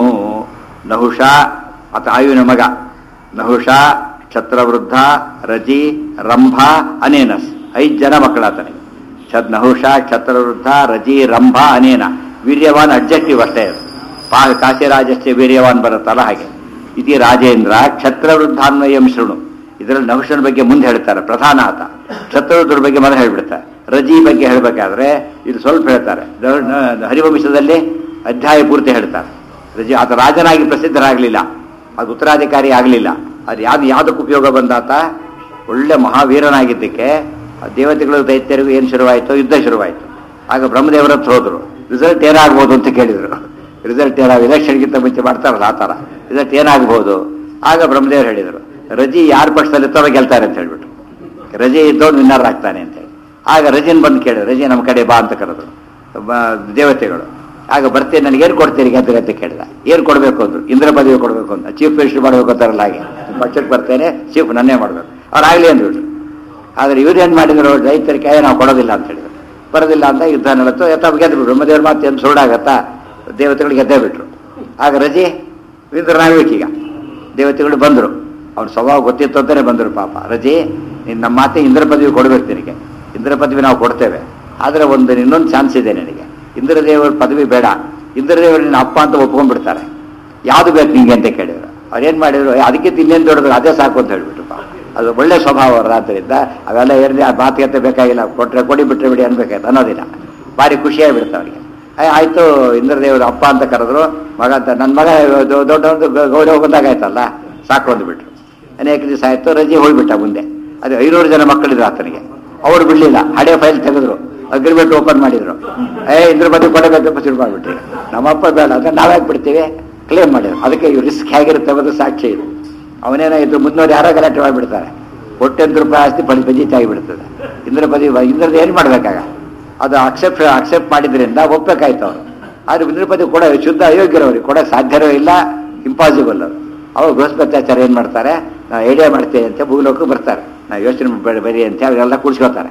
ನಹುಷ ಅತ ಆಯುವಿನ ಮಗ ನಹುಷ ಕ್ಷತ್ರವೃದ್ಧ ರಜಿ ರಂಭ ಅನೇನಸ್ ಐದು ಜನ ಮಕ್ಕಳಾತನಿಗೆ ಛದ್ ನಹುಷ ಕ್ಷತ್ರವೃದ್ಧ ರಜಿ ರಂಭ ಅನೇನ ವೀರ್ಯವಾನ್ ಅಡ್ಜೆಕ್ಟಿವ್ ಅಷ್ಟೇ ಅದು. ಪಾ ಕಾಶಿರಾಜಸ್ಯ ವೀರ್ಯವಾನ್ ಬರುತ್ತಲ್ಲ ಹಾಗೆ ಇತಿ ರಾಜೇಂದ್ರ ಕ್ಷತ್ರವೃದ್ಧಾನ್ವಯಂ ಶೃಣು ಇದರಲ್ಲಿ ನಹುಷನ ಬಗ್ಗೆ ಮುಂದೆ ಹೇಳ್ತಾರೆ ಪ್ರಧಾನ ಆತ ಕ್ಷತ್ರವೃದ್ಧರ ಬಗ್ಗೆ ಮೊದಲು ಹೇಳ್ಬಿಡ್ತಾರೆ ರಜಿ ಬಗ್ಗೆ ಹೇಳ್ಬೇಕಾದ್ರೆ ಇದು ಸ್ವಲ್ಪ ಹೇಳ್ತಾರೆ ದ- ನ- ಹರಿವಂಶದಲ್ಲಿ ಅಧ್ಯಾಯ ಪೂರ್ತಿ ಹೇಳ್ತಾರೆ ರಜಿ ಆತ ರಾಜನಾಗಿ ಪ್ರಸಿದ್ಧರಾಗಲಿಲ್ಲ ಅದು ಉತ್ತರಾಧಿಕಾರಿ ಆಗಲಿಲ್ಲ ಅದು ಯಾವ್ದು ಯಾವುದಕ್ಕೆ ಉಪಯೋಗ ಬಂದಾತ ಒಳ್ಳೆ ಮಹಾವೀರನಾಗಿದ್ದಕ್ಕೆ ಆ ದೇವತೆಗಳು ದೈತ್ಯರಿಗೂ ಏನು ಶುರುವಾಯಿತು ಯುದ್ಧ ಶುರುವಾಯಿತು ಆಗ ಬ್ರಹ್ಮದೇವರ ಹತ್ರ ಹೋದ್ರು ರಿಸಲ್ಟ್ ಏನಾಗ್ಬೋದು ಅಂತ ಕೇಳಿದ್ರು ರಿಸಲ್ಟ್ ಏನಾಗ ಎಲೆಕ್ಷನ್ಗಿಂತ ಮುಂಚೆ ಮಾಡ್ತಾರಲ್ಲ ಆ ಥರ ರಿಸಲ್ಟ್ ಏನಾಗ್ಬೋದು ಆಗ ಬ್ರಹ್ಮದೇವರು ಹೇಳಿದರು ರಜಿ ಯಾರ ಪಕ್ಷದಲ್ಲಿ ಇರ್ತಾರೋ ಗೆಲ್ತಾರೆ ಅಂತ ಹೇಳ್ಬಿಟ್ಟು ರಜೆ ಇದ್ದವನು ವಿನ್ನರ್ ಆಗ್ತಾನೆ ಅಂತ ಹೇಳಿ ಆಗ ರಜೆನ್ ಬಂದು ಕೇಳಿದ್ರು ರಜೆ ನಮ್ಮ ಕಡೆ ಬಾ ಅಂತ ಕರೆದ್ರು ಬ- ದೇವತೆಗಳು ಆಗ ಬರ್ತೀನಿ ನನಗೆ ಏನು ಕೊಡ್ತೀರಿ ಗೆದ್ದರೆ ಅಂತ ಕೇಳಿದ ಏನು ಕೊಡಬೇಕು ಅಂದ್ರು ಇಂದ್ರ ಪದವಿ ಕೊಡಬೇಕು ಅಂತ ಚೀಫ್ ಮಿನಿಸ್ಟರ್ ಮಾಡಬೇಕು ಅಂತಾರಲ್ಲ ಹಾಗೆ ಪಕ್ಷಕ್ಕೆ ಬರ್ತೇನೆ ಚೀಫ್ ನನ್ನೇ ಮಾಡಬೇಕು ಅವ್ರು ಆಗಲಿ ಅಂದ್ಬಿಟ್ರು ಆದರೆ ಇವ್ರು ಏನು ಮಾಡಿದ್ರು ರೈತರಿಗೆ ನಾವು ಕೊಡೋದಿಲ್ಲ ಅಂತ ಹೇಳಿದ್ರು ಬರೋದಿಲ್ಲ ಅಂತ ಯುದ್ಧ ನಡೆತು ಯಥ ಗೆದ್ರು ಬ್ರಹ್ಮದೇವ್ರ ಮಾತು ಏನು ಸುಳ್ಳಾಗತ್ತಾ ದೇವತೆಗಳು ಗೆದ್ದೇ ಬಿಟ್ರು ಆಗ ರಜೆ ಇಂದ್ರನಾಗಬೇಕೀಗ ದೇವತೆಗಳು ಬಂದರು ಅವ್ರ ಸ್ವಭಾವ ಗೊತ್ತಿತ್ತು ಅಂತಾನೆ ಬಂದರು ಪಾಪ ರಜೆ ನೀನು ನಮ್ಮ ಮಾತೆ ಇಂದ್ರ ಪದವಿ ಕೊಡಬೇಕು ನಿನಗೆ ಇಂದ್ರ ಪದವಿ ನಾವು ಕೊಡ್ತೇವೆ ಆದರೆ ಒಂದು ಇನ್ನೊಂದು ಚಾನ್ಸ್ ಇದೆ ನಿನಗೆ ಇಂದ್ರದೇವರ ಪದವಿ ಬೇಡ ಇಂದ್ರದೇವರು ನಿನ್ನ ಅಪ್ಪ ಅಂತ ಒಪ್ಕೊಂಡ್ಬಿಡ್ತಾರೆ ಯಾವುದು ಬೇಕು ನಿಂಗೆ ಅಂತ ಕೇಳಿದ್ರು ಅವ್ರೇನು ಮಾಡಿದ್ರು "ಏ, ಅದಕ್ಕಿಂತ ಇನ್ನೇನು ದೊಡ್ಡದು ಅದೇ ಸಾಕು ಅಂತ ಹೇಳ್ಬಿಟ್ಟು ಪಾಪ ಅದು ಒಳ್ಳೆ ಸ್ವಭಾವ ಅವ್ರ ಆದ್ದರಿಂದ ಅವೆಲ್ಲ ಏನಿದೆ ಆ ಮಾತುಕತೆ ಬೇಕಾಗಿಲ್ಲ ಕೊಟ್ಟರೆ ಕೊಡಿ ಬಿಟ್ಟರೆ ಬಿಡಿ ಅನ್ಬೇಕಾಯ್ತು ಅನ್ನೋದಿಲ್ಲ ಭಾರಿ ಖುಷಿಯಾಗಿಬಿಡುತ್ತೆ ಅವರಿಗೆ ಆಯಿತು ಇಂದ್ರದೇವರು ಅಪ್ಪ ಅಂತ ಕರೆದ್ರು ಮಗ ಅಂತ ನನ್ನ ಮಗ ದೊ- ದೊಡ್ಡ ಒಂದು ಗ- ಗೌರವ ಬಂದಾಗಾಯ್ತಲ್ಲ ಸಾಕು ಅಂದ್ಬಿಟ್ರು ಅನೇಕ ದಿವಸ ಆಯಿತು ರಜೆ ಹೋಗ್ಬಿಟ್ಟ ಮುಂದೆ ಅದು ಐನೂರು ಜನ ಮಕ್ಕಳಿದ್ರು ಆತನಿಗೆ ಅವ್ರು ಬಿಡಲಿಲ್ಲ ಹಳೆ ಫೈಲ್ ತೆಗೆದ್ರು ಅಗ್ರಿಮೆಂಟ್ ಓಪನ್ ಮಾಡಿದ್ರು ಏ ಇದ್ರ ಬಗ್ಗೆ ಕೊಡಬೇಕಪ್ಪ ಶುರು ಮಾಡಿಬಿಟ್ರಿ ನಮ್ಮಪ್ಪ ಬೇಡ ಅಂದ್ರೆ ನಾವ್ಯಾಕೆ ಬಿಡ್ತೀವಿ ಕ್ಲೇಮ್ ಮಾಡಿದ್ರು ಅದಕ್ಕೆ ಇವ್ ರಿಸ್ಕ್ ಹೇಗಿರುತ್ತೆ ಅನ್ನೋದು ಸಾಕ್ಷಿ ಇದು ಅವನೇನಾಯಿತು ಮುನ್ನೂರು ಯಾರೋ ಗಲಾಟೆ ಮಾಡಿಬಿಡ್ತಾರೆ ಒಟ್ಟೆಂಟು ರೂಪಾಯಿ ಆಸ್ತಿ ಪಡಿ ಪಂಜಿತ ಆಗಿಬಿಡ್ತದೆ ಇಂದ್ರ ಪದಿ ಇಂದ್ರದ ಏನು ಮಾಡ್ಬೇಕಾಗ ಅದು ಅಕ್ಸೆಪ್ಟ್ ಅಕ್ಸೆಪ್ಟ್ ಮಾಡಿದ್ರಿಂದ ಒಪ್ಪಬೇಕಾಯ್ತು ಅವರು ಆದ್ರೆ ಇಂದ್ರ ಪದಿ ಕೊಡ ಶುದ್ಧ ಅಯೋಗ್ಯರವ್ರಿಗೆ ಕೊಡೋಕೆ ಸಾಧ್ಯವೇ ಇಲ್ಲ ಇಂಪಾಸಿಬಲ್ ಅದು ಅವ್ರು ಬೃಹಸ್ಪತ್ಯಾಚಾರ ಏನು ಮಾಡ್ತಾರೆ ನಾವು ಐಡಿಯಾ ಮಾಡ್ತೇವೆ ಅಂತ ಭೂಲೋಕಕ್ಕೆ ಬರ್ತಾರೆ ನಾವು ಯೋಚನೆ ಬೇಡ ಬರಿ ಅಂತ ಅವರೆಲ್ಲ ಕೂಡಿಸ್ಕೊತಾರೆ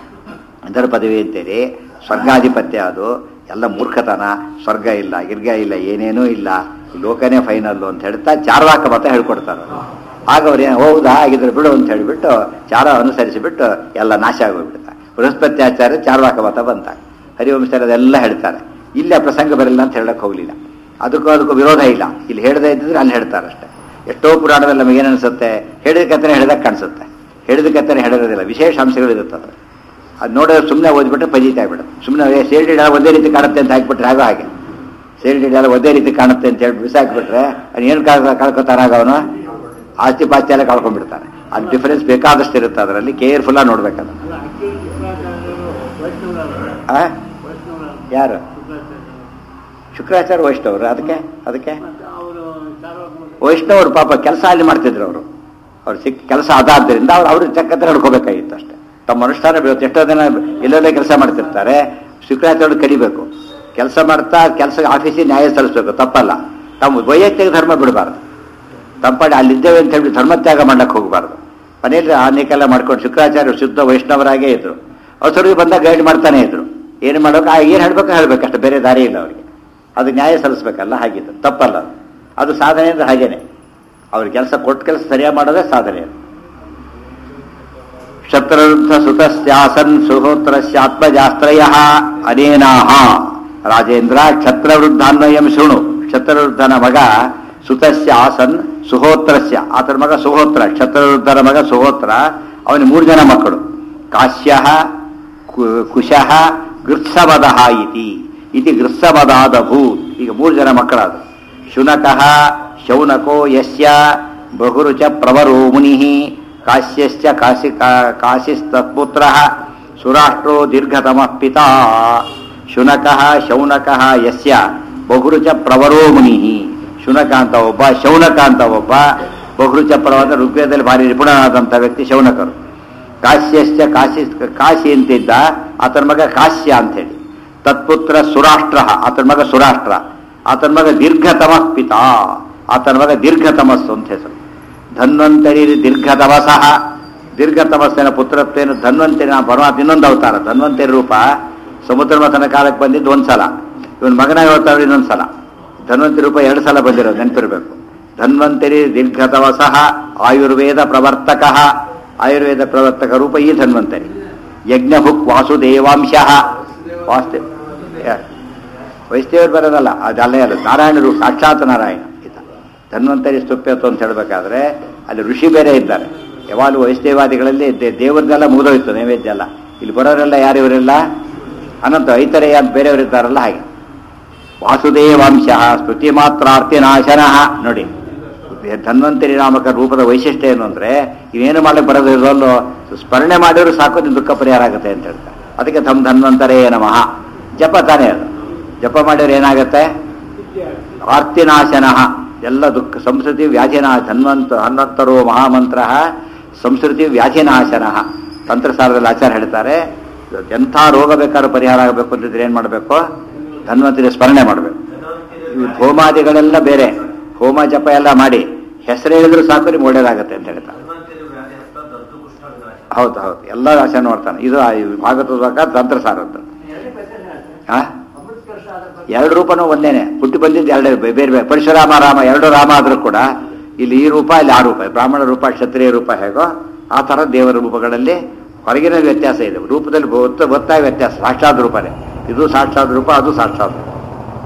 ಇಂದ್ರ ಪದವಿ ಅಂತೇಳಿ ಸ್ವರ್ಗಾಧಿಪತ್ಯ ಅದು ಎಲ್ಲ ಮೂರ್ಖತನ ಸ್ವರ್ಗ ಇಲ್ಲ ಗಿರ್ಗ ಇಲ್ಲ ಏನೇನೂ ಇಲ್ಲ ಈ ಲೋಕನೇ ಫೈನಲ್ಲು ಅಂತ ಹೇಳ್ತಾ ಚಾರ್ವಾಕ ಮತ ಹೇಳ್ಕೊಡ್ತಾರೆ ಅವ್ರು. ಆಗ ಅವ್ರು ಏನು ಹೌದಾ ಆಗಿದ್ರೆ ಬಿಡು ಅಂತ ಹೇಳಿಬಿಟ್ಟು ಚಾರ ಅನುಸರಿಸಿಬಿಟ್ಟು ಎಲ್ಲ ನಾಶ ಆಗೋಗ್ಬಿಡ್ತಾರೆ ಬೃಹಸ್ಪತ್ಯಾಚಾರ್ಯ ಚಾರ್ವಾಕ ಮತ ಬಂತ ಹರಿವಂಶರು ಅದೆಲ್ಲ ಹೇಳ್ತಾರೆ ಇಲ್ಲಿ ಆ ಪ್ರಸಂಗ ಬರಲಿಲ್ಲ ಅಂತ ಹೇಳಕ್ ಹೋಗ್ಲಿಲ್ಲ ಅದಕ್ಕೂ ಅದಕ್ಕೂ ವಿರೋಧ ಇಲ್ಲ ಇಲ್ಲಿ ಹೇಳದೇ ಇದ್ದಿದ್ರೆ ಅಲ್ಲಿ ಹೇಳ್ತಾರೆ ಅಷ್ಟೇ ಎಷ್ಟೋ ಪುರಾಣದಲ್ಲಿ ನಮಗೆ ಏನು ಅನ್ಸುತ್ತೆ ಹೇಳಿದ ಕಥೆನೇ ಹೇಳಿದಾಗ ಕಾಣಿಸುತ್ತೆ ಹೇಳಿದ ಕಥೆನೇ ಹೇಳಿರೋದಿಲ್ಲ ವಿಶೇಷ ಅಂಶಗಳಿರುತ್ತೆ ಅದು ಅದು ನೋಡಿದ್ರೆ ಸುಮ್ಮನೆ ಓದ್ಬಿಟ್ರೆ ಪಜಿತ ಆಗ್ಬಿಡುತ್ತೆ ಸುಮ್ಮನೆ ಸೇಲ್ಡಿ ಡಾಲ ಒಂದೇ ರೀತಿ ಕಾಣುತ್ತೆ ಅಂತ ಹಾಕ್ಬಿಟ್ರೆ ಆಗೋ ಹಾಗೆ ಸೇಲ್ಡಿ ಡಾಲ ಒಂದೇ ರೀತಿ ಕಾಣುತ್ತೆ ಅಂತ ಹೇಳಿ ಬಿಸಾಕ್ಬಿಟ್ರೆ ಅದು ಏನು ಕಾಳ್ ಕಳ್ಕೊತಾನಾಗ ಅವನು ಆಸ್ತಿ ಪಾಸ್ತಿ ಎಲ್ಲ ಕಳ್ಕೊಂಡ್ಬಿಡ್ತಾನೆ ಅದು ಡಿಫರೆನ್ಸ್ ಬೇಕಾದಷ್ಟು ಇರುತ್ತೆ ಅದರಲ್ಲಿ ಕೇರ್ಫುಲ್ ಆಗಿ ನೋಡ್ಬೇಕದು ಅಲ್ಲ ಆಕ್ಚುಲಿ ಶುಕ್ರಾಚಾರ್ಯರು ವೈಷ್ಣವರಲ್ಲ ಆ? ವೈಷ್ಣವರಲ್ಲ ಯಾರು ಶುಕ್ರಾಚಾರ್ಯರು ಶುಕ್ರಾಚಾರ್ಯ ವೈಷ್ಣವರು ಅದಕ್ಕೆ ಅದಕ್ಕೆ ಮತ್ತೆ ಅವರು ಚಾರ್ವಾಕ ವೈಷ್ಣವರು ಪಾಪ ಕೆಲಸ ಅಲ್ಲಿ ಮಾಡ್ತಿದ್ರು ಅವರು ಅವ್ರು ಸಿಕ್ಕ ಕೆಲಸ ಅದಾದ್ದರಿಂದ ಅವ್ರು ಅವ್ರ ಚಕ್ಕತ್ರ ನಡ್ಕೋಬೇಕಾಗಿತ್ತು ಅಷ್ಟೇ ತಮ್ಮ ಅನುಷ್ಠಾನ ಬೀಳುತ್ತೆ ಎಷ್ಟೋ ಜನ ಎಲ್ಲೆಲ್ಲೇ ಕೆಲಸ ಮಾಡ್ತಿರ್ತಾರೆ ಶುಕ್ರಾಚಾರ್ಯ ಕಡಿಬೇಕು ಕೆಲಸ ಮಾಡ್ತಾ ಕೆಲಸ ಆಫೀಸಿಗೆ ನ್ಯಾಯ ಸಲ್ಲಿಸ್ಬೇಕು ತಪ್ಪಲ್ಲ ತಮ್ಮ ವೈಯಕ್ತಿಕ ಧರ್ಮ ಬಿಡಬಾರ್ದು ತಪ್ಪಾಡಿ ಅಲ್ಲಿದ್ದೇವೆ ಅಂತ ಹೇಳಿ ಧರ್ಮತ್ಯಾಗ ಮಾಡಕ್ಕೆ ಹೋಗಬಾರ್ದು ಮನೆಯಲ್ಲಿ ಆನೆಕೆಲ್ಲ ಮಾಡ್ಕೊಂಡು ಶುಕ್ರಾಚಾರ್ಯ ಶುದ್ಧ ವೈಷ್ಣವರಾಗೇ ಇದ್ರು ಅವಸರಿಗೆ ಬಂದಾಗ ಗೈಡ್ ಮಾಡ್ತಾನೆ ಇದ್ರು ಏನು ಮಾಡ್ಬೇಕು ಆ ಏನು ಹೇಳ್ಬೇಕು ಹೇಳ್ಬೇಕು ಅಷ್ಟೇ ಬೇರೆ ದಾರಿ ಇಲ್ಲ ಅವರಿಗೆ ಅದು ನ್ಯಾಯ ಸಲ್ಲಿಸ್ಬೇಕಲ್ಲ ಹಾಗಿತ್ತು ತಪ್ಪಲ್ಲ ಅದು. ಅದು ಸಾಧನೆ ಅಂದ್ರೆ ಹಾಗೇನೆ ಅವ್ರ ಕೆಲಸ ಕೊಟ್ಟ ಕೆಲಸ ಸರಿಯಾಗಿ ಮಾಡೋದೇ ಸಾಧನೆ ಅದು ಶತ್ರುರ್ಧ ಸುತಸ್ಯಾಸನ್ ಸುಹೋತ್ರಸ್ಯಾತ್ಮಜಾಸ್ತ್ರಯ ಅನೇನಾಹ ರಾಜೇಂದ್ರ ಕ್ಷತ್ರವೃದ್ಧಾನ್ವಯಂ ಶೃಣು ಕ್ಷತ್ರವೃದ್ಧನ ಮಗ ಸುತಸ್ಯ ಆಸನ್ ಸುಹೋತ್ರಸ್ಯ ಆತನ ಮಗ ಸುಹೋತ್ರ ಕ್ಷತ್ರವೃದ್ಧನ ಮಗ ಸುಹೋತ್ರ ಅವನಿಗೆ ಮೂರು ಜನ ಮಕ್ಕಳು ಕಾಶ್ಯ ಕುಶಃ ಗೃತ್ಸಮದ ಇತಿ ಇತಿ ಗೃತ್ಸಮದಾದ ಭೂ ಈಗ ಮೂರು ಜನ ಮಕ್ಕಳಾದ ಶುನಕಃ ಶೌನಕೋ ಯಸ್ಯ ಬಹುರುಚ ಪ್ರವರೋ ಮುನಿ ಕಾಶ್ಯಶ್ಚ ಕಾಶಿ ಕಾಶಿಸ್ತತ್ಪುತ್ರ ಸುರಾಷ್ಟ್ರೋ ದೀರ್ಘತಮಃ ಪಿತಾ ಶುನಕಃ ಶೌನಕಃ ಯಸ್ಯ ಬಹುರುಚ ಪ್ರವರೋ ಮುನಿ ಶುನಕ ಅಂತ ಒಬ್ಬ ಶೌನಕ ಅಂತ ಒಬ್ಬ ಬಹುರುಚಪರವಾದ ಋಗ್ವೇದದಲ್ಲಿ ಭಾರಿ ನಿಪುಣನಾದಂಥ ವ್ಯಕ್ತಿ ಶೌನಕರು ಕಾಶ್ಯಶ್ಚ ಕಾಶಿ ಕಾಶಿ ಅಂತಿದ್ದ ಆತನ ಮಗ ಕಾಶ್ಯ ಅಂತೇಳಿ ತತ್ಪುತ್ರ ಸುರಾಷ್ಟ್ರ ಆತನ ಮಗ ಸುರಾಷ್ಟ್ರ ಆತನ ಮಗ ದೀರ್ಘತಮ ಪಿತಾ ಆತನ ಮಗ ದೀರ್ಘತಮಸ್ಸು ಅಂತ ಹೆಸರು ಧನ್ವಂತರಿ ದೀರ್ಘತಮಸಃ ದೀರ್ಘತಮಸ್ಸಿನ ಪುತ್ರತ್ವೇನು ಧನ್ವಂತರಿ ನಾ ಪರಮಾತ್ಮ ಇನ್ನೊಂದು ಅವತಾರ ಧನ್ವಂತರಿ ರೂಪ ಸಮುದ್ರ ಮಥನ ಕಾಲಕ್ಕೆ ಬಂದಿದ್ದು ಒಂದ್ಸಲ ಇವನ್ ಮಗನಾಗಿ ಅವತಾರ ಇನ್ನೊಂದು ಸಲ ಧನ್ವಂತರಿ ರೂಪ ಎರಡು ಸಲ ಬಂದಿರೋದು ನೆನಪಿರ್ಬೇಕು ಧನ್ವಂತರಿ ದೀರ್ಘತವಸಃ ಆಯುರ್ವೇದ ಪ್ರವರ್ತಕ ಆಯುರ್ವೇದ ಪ್ರವರ್ತಕ ರೂಪ ಈ ಧನ್ವಂತರಿ ಯಜ್ಞಭುಕ್ ವಾಸುದೇವಾಂಶ ವಾಸ್ತೇ ವೈಷ್ಣವರು ಬರೋದಲ್ಲ ಅದಲ್ಲೇ ಅಲ್ಲ ನಾರಾಯಣರು ಸಾಕ್ಷಾತ್ ನಾರಾಯಣ ಈತ ಧನ್ವಂತರಿ ಸ್ತುಪ್ಯತ್ವ ಅಂತ ಹೇಳಬೇಕಾದ್ರೆ ಅಲ್ಲಿ ಋಷಿ ಬೇರೆ ಇದ್ದಾರೆ ಯಾವಾಗಲೂ ವೈಷ್ಣವಾದಿಗಳಲ್ಲಿ ದೇ- ದೇವರದೆಲ್ಲ ಮುಗಿದೋಯ್ತು ನೈವೇದ್ಯ ಎಲ್ಲ ಇಲ್ಲಿ ಬರೋರೆಲ್ಲ ಯಾರು ಇವರೆಲ್ಲ ಅನಂತ ಐತರೆಯ ಅಂತ ಬೇರೆಯವರು ಇದ್ದಾರಲ್ಲ ಹಾಗೆ ವಾಸುದೇವಾಂಶ ಸ್ಮೃತಿ ಮಾತ್ರಾರ್ತಿ ನಾಶನ ನೋಡಿ ಧನ್ವಂತರಿ ನಾಮಕ ರೂಪದ ವೈಶಿಷ್ಟ್ಯ ಏನು ಅಂದ್ರೆ ಇವೇನು ಮಾಡಕ್ಕೆ ಬರೋದಿರೋಲ್ಲೋ ಸ್ಮರಣೆ ಮಾಡಿದ್ರು ಸಾಕು ನಿಮ್ ದುಃಖ ಪರಿಹಾರ ಆಗುತ್ತೆ ಅಂತ ಹೇಳ್ತಾರೆ ಅದಕ್ಕೆ ತಮ್ಮ ಧನ್ವಂತರೇ ನಮಃ ಜಪ ತಾನೇ ಅದು ಜಪ ಮಾಡಿದ್ರೆ ಏನಾಗುತ್ತೆ ಆರ್ತಿನಾಶನ ಎಲ್ಲ ದುಃಖ ಸಂಸ್ಕೃತಿ ವ್ಯಾಧಿನಾ ಧನ್ವಂತ ಹನ್ವಂತರೋ ಮಹಾಮಂತ್ರ ಸಂಸ್ಕೃತಿ ವ್ಯಾಧಿನಾಶನ ತಂತ್ರಸಾರದಲ್ಲಿ ಆಚಾರ ಹೇಳ್ತಾರೆ ಎಂಥ ರೋಗ ಬೇಕಾದ್ರೂ ಪರಿಹಾರ ಆಗಬೇಕು ಅಂತಿದ್ರೆ ಏನು ಮಾಡಬೇಕು ಧನ್ವಂತರಿ ಸ್ಮರಣೆ ಮಾಡಬೇಕು ಇವು ಹೋಮಾದಿಗಳೆಲ್ಲ ಬೇರೆ ಹೋಮ ಜಪ ಎಲ್ಲ ಮಾಡಿ ಹೆಸರು ಹೇಳಿದ್ರು ಸಾಕು ನಿಮ್ಗೆ ಒಳ್ಳೇದಾಗತ್ತೆ ಅಂತ ಹೇಳ್ತಾರೆ ಹೌದು ಹೌದು ಎಲ್ಲ ಆಚರಣೆ ಮಾಡ್ತಾನೆ ಇದು ಆ ಭಾಗವತದ ಪ್ರಕಾರ ತಂತ್ರಸಾರದ್ದು ಆ? ಎರಡು ರೂಪನೂ ಒಂದೇನೆ ಹುಟ್ಟಿ ಬಂದಿದ್ದು ಎರಡೇ ಬೇರೆ ಬೇರೆ ಪರಶುರಾಮ ರಾಮ ಎರಡು ರಾಮ ಆದ್ರೂ ಕೂಡ ಇಲ್ಲಿ ಈ ರೂಪ ಇಲ್ಲಿ ಆ ರೂಪ ಬ್ರಾಹ್ಮಣ ರೂಪ ಕ್ಷತ್ರಿಯ ರೂಪ ಹೇಗೋ ಆ ಥರ ದೇವರ ರೂಪಗಳಲ್ಲಿ ಹೊರಗಿನ ವ್ಯತ್ಯಾಸ ಇದೆ ರೂಪದಲ್ಲಿ ಗೊತ್ತ ಗೊತ್ತಾಗ ವ್ಯತ್ಯಾಸ ಸಾಕ್ಷಾತ್ ರೂಪನೇ ಇದು ಸಾಕ್ಷಾತ್ ರೂಪ ಅದು ಸಾಕ್ಷಾತ್ ರೂಪ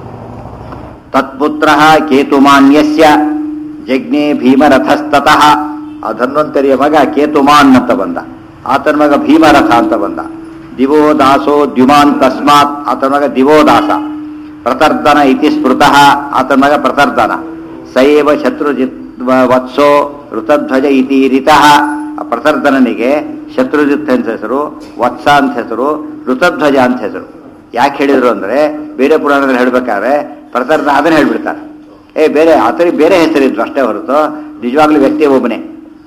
ತತ್ಪುತ್ರ ಕೇತುಮಾನ್ಯಸ್ಯ ಜಜ್ಞೆ ಭೀಮರಥಸ್ತತಃ ಆ ಧನ್ವಂತರಿಯ ಮಗ ಕೇತುಮಾನ್ ಅಂತ ಬಂದ ಆತನ ಮಗ ಭೀಮರಥ ಅಂತ ಬಂದ ದಿವೋ ದಾಸೋ ದ್ಯುಮಾನ್ ತಸ್ಮಾತ್ ಆತನ ಮಗ ದಿವೋ ದಾಸ ಪ್ರತರ್ದನ ಇತಿ ಸ್ಮೃತಃ ಆತನ ಮಗ ಪ್ರತರ್ದನ ಸೈವ ಶತ್ರುಜಿತ್ ವತ್ಸೋ ಋತಧ್ವಜ ಇತಿ ರಿತಃ ಆ ಪ್ರತರ್ದನನಿಗೆ ಶತ್ರುಜಿತ್ ಅಂತ ಹೆಸರು ವತ್ಸ ಅಂತ ಹೆಸರು ಋತಧ್ವಜ ಅಂತ ಹೆಸರು ಯಾಕೆ ಹೇಳಿದ್ರು ಅಂದ್ರೆ ಬೇರೆ ಪುರಾಣದಲ್ಲಿ ಹೇಳ್ಬೇಕಾದ್ರೆ ಪ್ರತರ್ದ ಅದನ್ನ ಹೇಳ್ಬಿಡ್ತಾರೆ ಏ ಬೇರೆ ಆತನಿಗೆ ಬೇರೆ ಹೆಸರಿದ್ರು ಅಷ್ಟೇ ಹೊರತು ನಿಜವಾಗ್ಲೂ ವ್ಯಕ್ತಿ ಒಬ್ಬನೇ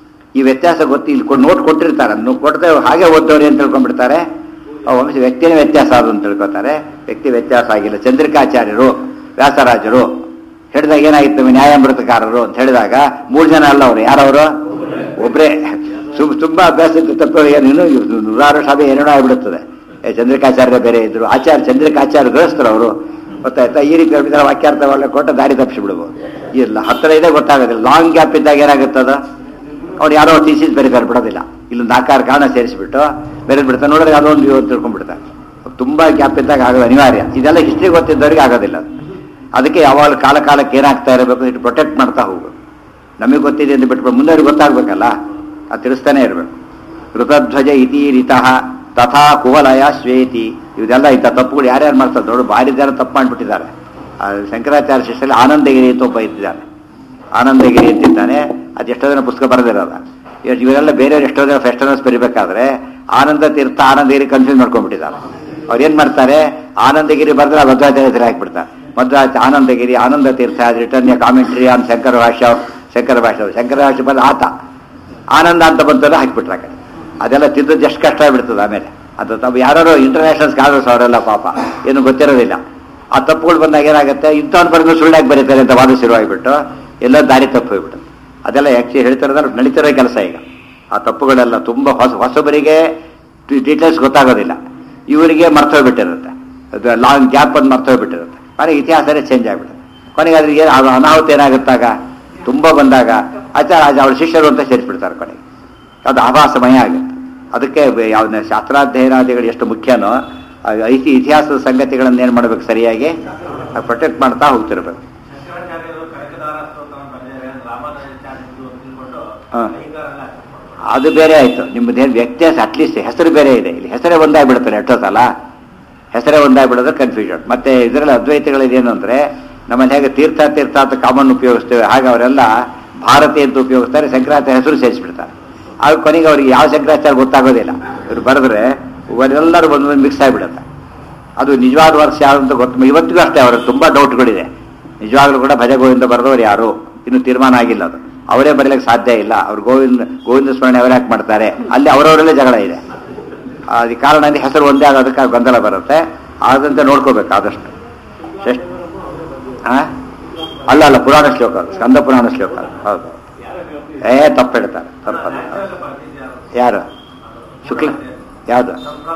ಈ ವ್ಯತ್ಯಾಸ ಗೊತ್ತಿ ಇಲ್ಲಿ ಕೊಡ್- ನೋಟ್ ಕೊಟ್ಟಿರ್ತಾರೆ ಅದನ್ನು ಕೊಡದೆ ಹಾಗೆ ಓದ್ದವ್ರಿ ಅಂತ ತಿಳ್ಕೊಂಡ್ಬಿಡ್ತಾರೆ ಆ ವಂಶ ವ್ಯಕ್ತಿನೇ ವ್ಯತ್ಯಾಸ ಅದು ಅಂತ ತಿಳ್ಕೊತಾರೆ ವ್ಯಕ್ತಿ ವ್ಯತ್ಯಾಸ ಆಗಿಲ್ಲ ಚಂದ್ರಿಕಾಚಾರ್ಯರು ವ್ಯಾಸರಾಜರು ಹೇಳಿದಾಗ ಏನಾಗಿತ್ತು ನ್ಯಾಯಾಮೃತಕಾರರು ಅಂತ ಹೇಳಿದಾಗ ಮೂರು ಜನ ಅಲ್ಲ ಅವರು ಯಾರವರು ಒಬ್ರೇ ಸುಮ್ ತುಂಬಾ ಅಭ್ಯಾಸ ಇತ್ತು ತಪ್ಪು ಏನೇನು ನೂರಾರು ಸಭೆ ಏನೇನೋ ಆಗ್ಬಿಡುತ್ತದೆ ಏ ಚಂದ್ರಿಕಾಚಾರ್ಯ ಬೇರೆ ಇದ್ರು ಆಚಾರ್ಯ ಚಂದ್ರಿಕಾಚಾರ್ಯ ಗೃಹಸ್ಥರು ಅವರು ಗೊತ್ತಾಯ್ತಾ ಈ ರೀತಿ ಹೇಳ್ಬಿಟ್ರೆ ವಾಕ್ಯಾರ್ಥ ಒಳ್ಳೆ ಕೊಟ್ಟು ದಾರಿ ತಪ್ಪಿಸಿ ಬಿಡ್ಬೋದು ಇಲ್ಲ ಹತ್ತಿರ ಇದೆ ಗೊತ್ತಾಗೋದಿಲ್ಲ ಲಾಂಗ್ ಗ್ಯಾಪ್ ಇದ್ದಾಗ ಏನಾಗುತ್ತದ ಅವ್ರು ಯಾರೋ ಥೀಸಿಸ್ ಬರೀತಾರೆ ಬಿಡೋದಿಲ್ಲ ಇಲ್ಲೊಂದು ಆಕಾರ ಕಾರಣ ಸೇರಿಸ್ಬಿಟ್ಟು ಬೇರೆ ಬಿಡ್ತಾರೆ ನೋಡಿದ್ರೆ ಅದೊಂದು ಇವು ತಿಳ್ಕೊಂಡ್ಬಿಡ್ತಾರೆ ತುಂಬಾ ಗ್ಯಾಪ್ ಇದ್ದಾಗ ಆಗೋದು ಅನಿವಾರ್ಯ ಇದೆಲ್ಲ ಹಿಸ್ಟ್ರಿ ಗೊತ್ತಿದ್ದವ್ರಿಗೆ ಆಗೋದಿಲ್ಲ ಅದು. ಅದಕ್ಕೆ ಯಾವಾಗ ಕಾಲ ಕಾಲಕ್ಕೆ ಏನಾಗ್ತಾ ಇರಬೇಕು ಇಟ್ಟು ಪ್ರೊಟೆಕ್ಟ್ ಮಾಡ್ತಾ ಹೋಗ್ಬೇಕು ನಮಗೆ ಗೊತ್ತಿದೆ ಅಂತ ಬಿಟ್ಬಿಟ್ಟು ಮುಂದವ್ರಿಗೆ ಗೊತ್ತಾಗ್ಬೇಕಲ್ಲ ಅದು ತಿಳಿಸ್ತಾನೆ ಇರಬೇಕು ಋತಧ್ವಜ ಇತಿ ರಿತಃ ತಥಾ ಕುವಲಯ ಶ್ವೇತಿ ಇದೆಲ್ಲ ಇಂಥ ತಪ್ಪುಗಳು ಯಾರ್ಯಾರು ಮಾಡ್ತಾರೆ ದೊಡ್ಡ ಭಾರಿ ಜನ ತಪ್ಪು ಮಾಡಿಬಿಟ್ಟಿದ್ದಾರೆ ಆ ಶಂಕರಾಚಾರ್ಯ ಶಿಷ್ಯರಲ್ಲಿ ಆನಂದಗಿರಿ ಅಂತ ಒಬ್ಬ ಇದ್ದಾನೆ ಆನಂದಗಿರಿ ಅಂತಿದ್ದಾನೆ ಅದು ಎಷ್ಟೋ ಜನ ಪುಸ್ತಕ ಬರೆದಿರೋದ ಇವತ್ತು ಇವರೆಲ್ಲ ಬೇರೆಯವ್ರು ಎಷ್ಟೋ ಜನ ಫೆಸ್ಟಿವಲ್ಸ್ ಬರಿಬೇಕಾದ್ರೆ ಆನಂದ ತೀರ್ಥ ಆನಂದಗಿರಿ ಕನ್ಫ್ಯೂಸ್ ಮಾಡ್ಕೊಂಡ್ಬಿಟ್ಟಿದ್ದಾರೆ ಅವ್ರು ಏನ್ ಮಾಡ್ತಾರೆ ಆನಂದಗಿರಿ ಬರೆದ್ರೆ ಮಧ್ವಾಚಾರ್ಯ ಹೆಸರು ಹಾಕ್ಬಿಡ್ತಾರೆ ಮಧ್ವಾಚ Anandagiri Ananda Tirtha written commentary on Shankara Bhashya Shankara Bhashya Shankara ಭಾಷ್ಯ ಬಂದ ಆತ ಆನಂದ ಅಂತ ಬಂತಲ್ಲ ಹಾಕ್ಬಿಟ್ರೆ ಆ ಕಡೆ ಅದೆಲ್ಲ ತಿದ್ದದ್ದು ಎಷ್ಟು ಕಷ್ಟ ಆಗ್ಬಿಡ್ತದೆ ಆಮೇಲೆ ಅದು ತಮ್ಮ ಯಾರು ಇಂಟರ್ನ್ಯಾಷನಲ್ ಸ್ಕಾಲರ್ಸ್ ಅವರೆಲ್ಲ ಪಾಪ ಏನು ಗೊತ್ತಿರೋದಿಲ್ಲ ಆ ತಪ್ಪುಗಳು ಬಂದಾಗ ಏನಾಗುತ್ತೆ ಇಂಥವ್ನು ಬರೆದು ಸುಳ್ಳಾಗಿ ಬರೀತಾರೆ ಅಂತ ವಾದ ಶುರುವಾಗಿಬಿಟ್ಟು ಎಲ್ಲ ದಾರಿ ತಪ್ಪು ಹೋಗ್ಬಿಟ್ಟು ಅದೆಲ್ಲ ಆ್ಯಕ್ಚುಲಿ ಹೇಳ್ತಿರೋದ್ರೆ ನಡೀತಿರೋ ಕೆಲಸ ಈಗ ಆ ತಪ್ಪುಗಳೆಲ್ಲ ತುಂಬ ಹೊಸ ಹೊಸಬರಿಗೆ ಡೀಟೇಲ್ಸ್ ಗೊತ್ತಾಗೋದಿಲ್ಲ ಇವರಿಗೆ ಮರ್ತೋಗ್ಬಿಟ್ಟಿರುತ್ತೆ ಅದು ಲಾಂಗ್ ಗ್ಯಾಪ್ ಅಂತ ಮರ್ತೋಗ್ಬಿಟ್ಟಿರುತ್ತೆ ಕೊನೆಗೆ ಇತಿಹಾಸನೇ ಚೇಂಜ್ ಆಗ್ಬಿಡುತ್ತೆ ಕೊನೆಗೆ ಅದ್ರ ಏನು ಅದು ಅನಾಹುತ ಏನಾಗುತ್ತಾಗ ತುಂಬ ಬಂದಾಗ ಆಚಾರ ಅವಳ ಶಿಷ್ಯರು ಅಂತ ಸೇರಿಸ್ಬಿಡ್ತಾರೆ ಕೊನೆಗೆ ಅದು ಆಭಾಸಮಯ ಆಗುತ್ತೆ ಅದಕ್ಕೆ ಯಾವ್ದು ಶಾಸ್ತ್ರಾಧ್ಯಯನಾದಿಗಳು ಎಷ್ಟು ಮುಖ್ಯನೋ ಆ ಐತಿ ಇತಿಹಾಸದ ಸಂಗತಿಗಳನ್ನು ಏನು ಮಾಡ್ಬೇಕು ಸರಿಯಾಗಿ ಪ್ರೊಟೆಕ್ಟ್ ಮಾಡ್ತಾ ಹೋಗ್ತಿರ್ಬೇಕು ಶಂಕರಾಚಾರ್ಯರು ಕನಕದಾರ ಸ್ತೋತ್ರ ಬರೆದಿದ್ದಾರೆ ರಾಮಾನುಜಾಚಾರ್ಯರು ತಿಳ್ಕೊಂಡು ಹಾ. ಐಗಾರಲ್ಲ ಅದು ಬೇರೆ ಆಯ್ತು ನಿಮ್ಮದೇನು ವ್ಯತ್ಯಾಸ ಅಟ್ಲೀಸ್ಟ್ ಹೆಸರು ಬೇರೆ ಇದೆ ಇಲ್ಲಿ ಹೆಸರೇ ಒಂದಾಗ್ಬಿಡ್ತಾರೆ ಎಷ್ಟೋ ಸಲ ಹೆಸರೇ ಒಂದಾಗ್ಬಿಡೋದ್ರೆ ಕನ್ಫ್ಯೂಷನ್ ಮತ್ತೆ ಇದರಲ್ಲಿ ಅದ್ವೈತಗಳಲ್ಲಿ ಏನು ಅಂದ್ರೆ ನಮ್ಮಲ್ಲಿ ಹೇಗೆ ತೀರ್ಥ ತೀರ್ಥ ಅಂತ ಕಾಮನ್ ಉಪಯೋಗಿಸ್ತೇವೆ ಹಾಗೆ ಅವರೆಲ್ಲ ಭಾರತಿ ಅಂತ ಉಪಯೋಗಿಸ್ತಾರೆ ಶಂಕರಾಚಾರ್ಯ ಹೆಸರು ಸೇರಿಸ್ಬಿಡ್ತಾರೆ ಆಗ ಕೊನೆಗೆ ಅವ್ರಿಗೆ ಯಾವ ಶಂಕರಾಚಾರ್ಯ ಗೊತ್ತಾಗೋದಿಲ್ಲ ಇವ್ರು ಬರೆದ್ರೆ ಇವರೆಲ್ಲರೂ ಒಂದೊಂದು ಮಿಕ್ಸ್ ಆಗಿಬಿಡುತ್ತೆ ಅದು ನಿಜವಾದ ವರ್ಷ ಯಾರು ಅಂತ ಗೊತ್ತು ಇವತ್ತಿಗೂ ಅಷ್ಟೇ ಅವರ ತುಂಬಾ ಡೌಟ್ಗಳಿದೆ ನಿಜವಾಗ್ಲೂ ಕೂಡ ಭಜಗೋವಿಂದ ಬರೆದವರು ಯಾರು ಇನ್ನು ತೀರ್ಮಾನ ಆಗಿಲ್ಲ ಅದು ಅವರೇ ಬರೀಲಿಕ್ಕೆ ಸಾಧ್ಯ ಇಲ್ಲ ಅವ್ರು ಗೋವಿಂದ ಗೋವಿಂದ ಸ್ಮರಣೆ ಅವರೇ ಯಾಕೆ ಮಾಡ್ತಾರೆ ಅಲ್ಲಿ ಅವರವರಲ್ಲೇ ಜಗಳ ಇದೆ ಅದು ಕಾರಣ ಅಂದ್ರೆ ಹೆಸರು ಒಂದೇ ಆಗೋದಕ್ಕೆ ಗೊಂದಲ ಬರುತ್ತೆ ಆದಂತೆ ನೋಡ್ಕೋಬೇಕು ಆದಷ್ಟು ಶ್ರೇಷ್ಠ ಆ? ಅಲ್ಲ ಅಲ್ಲ ಪುರಾಣ ಶ್ಲೋಕ ಅದು ಸ್ಕಂದ ಪುರಾಣ ಶ್ಲೋಕ ಅದು. ಹೌದು ಏ ತಪ್ಪು ಹೇಳ್ತಾರೆ ತಪ್ಪಲ್ಲ ಯಾರು ಶುಕ್ಲ ಯಾವುದು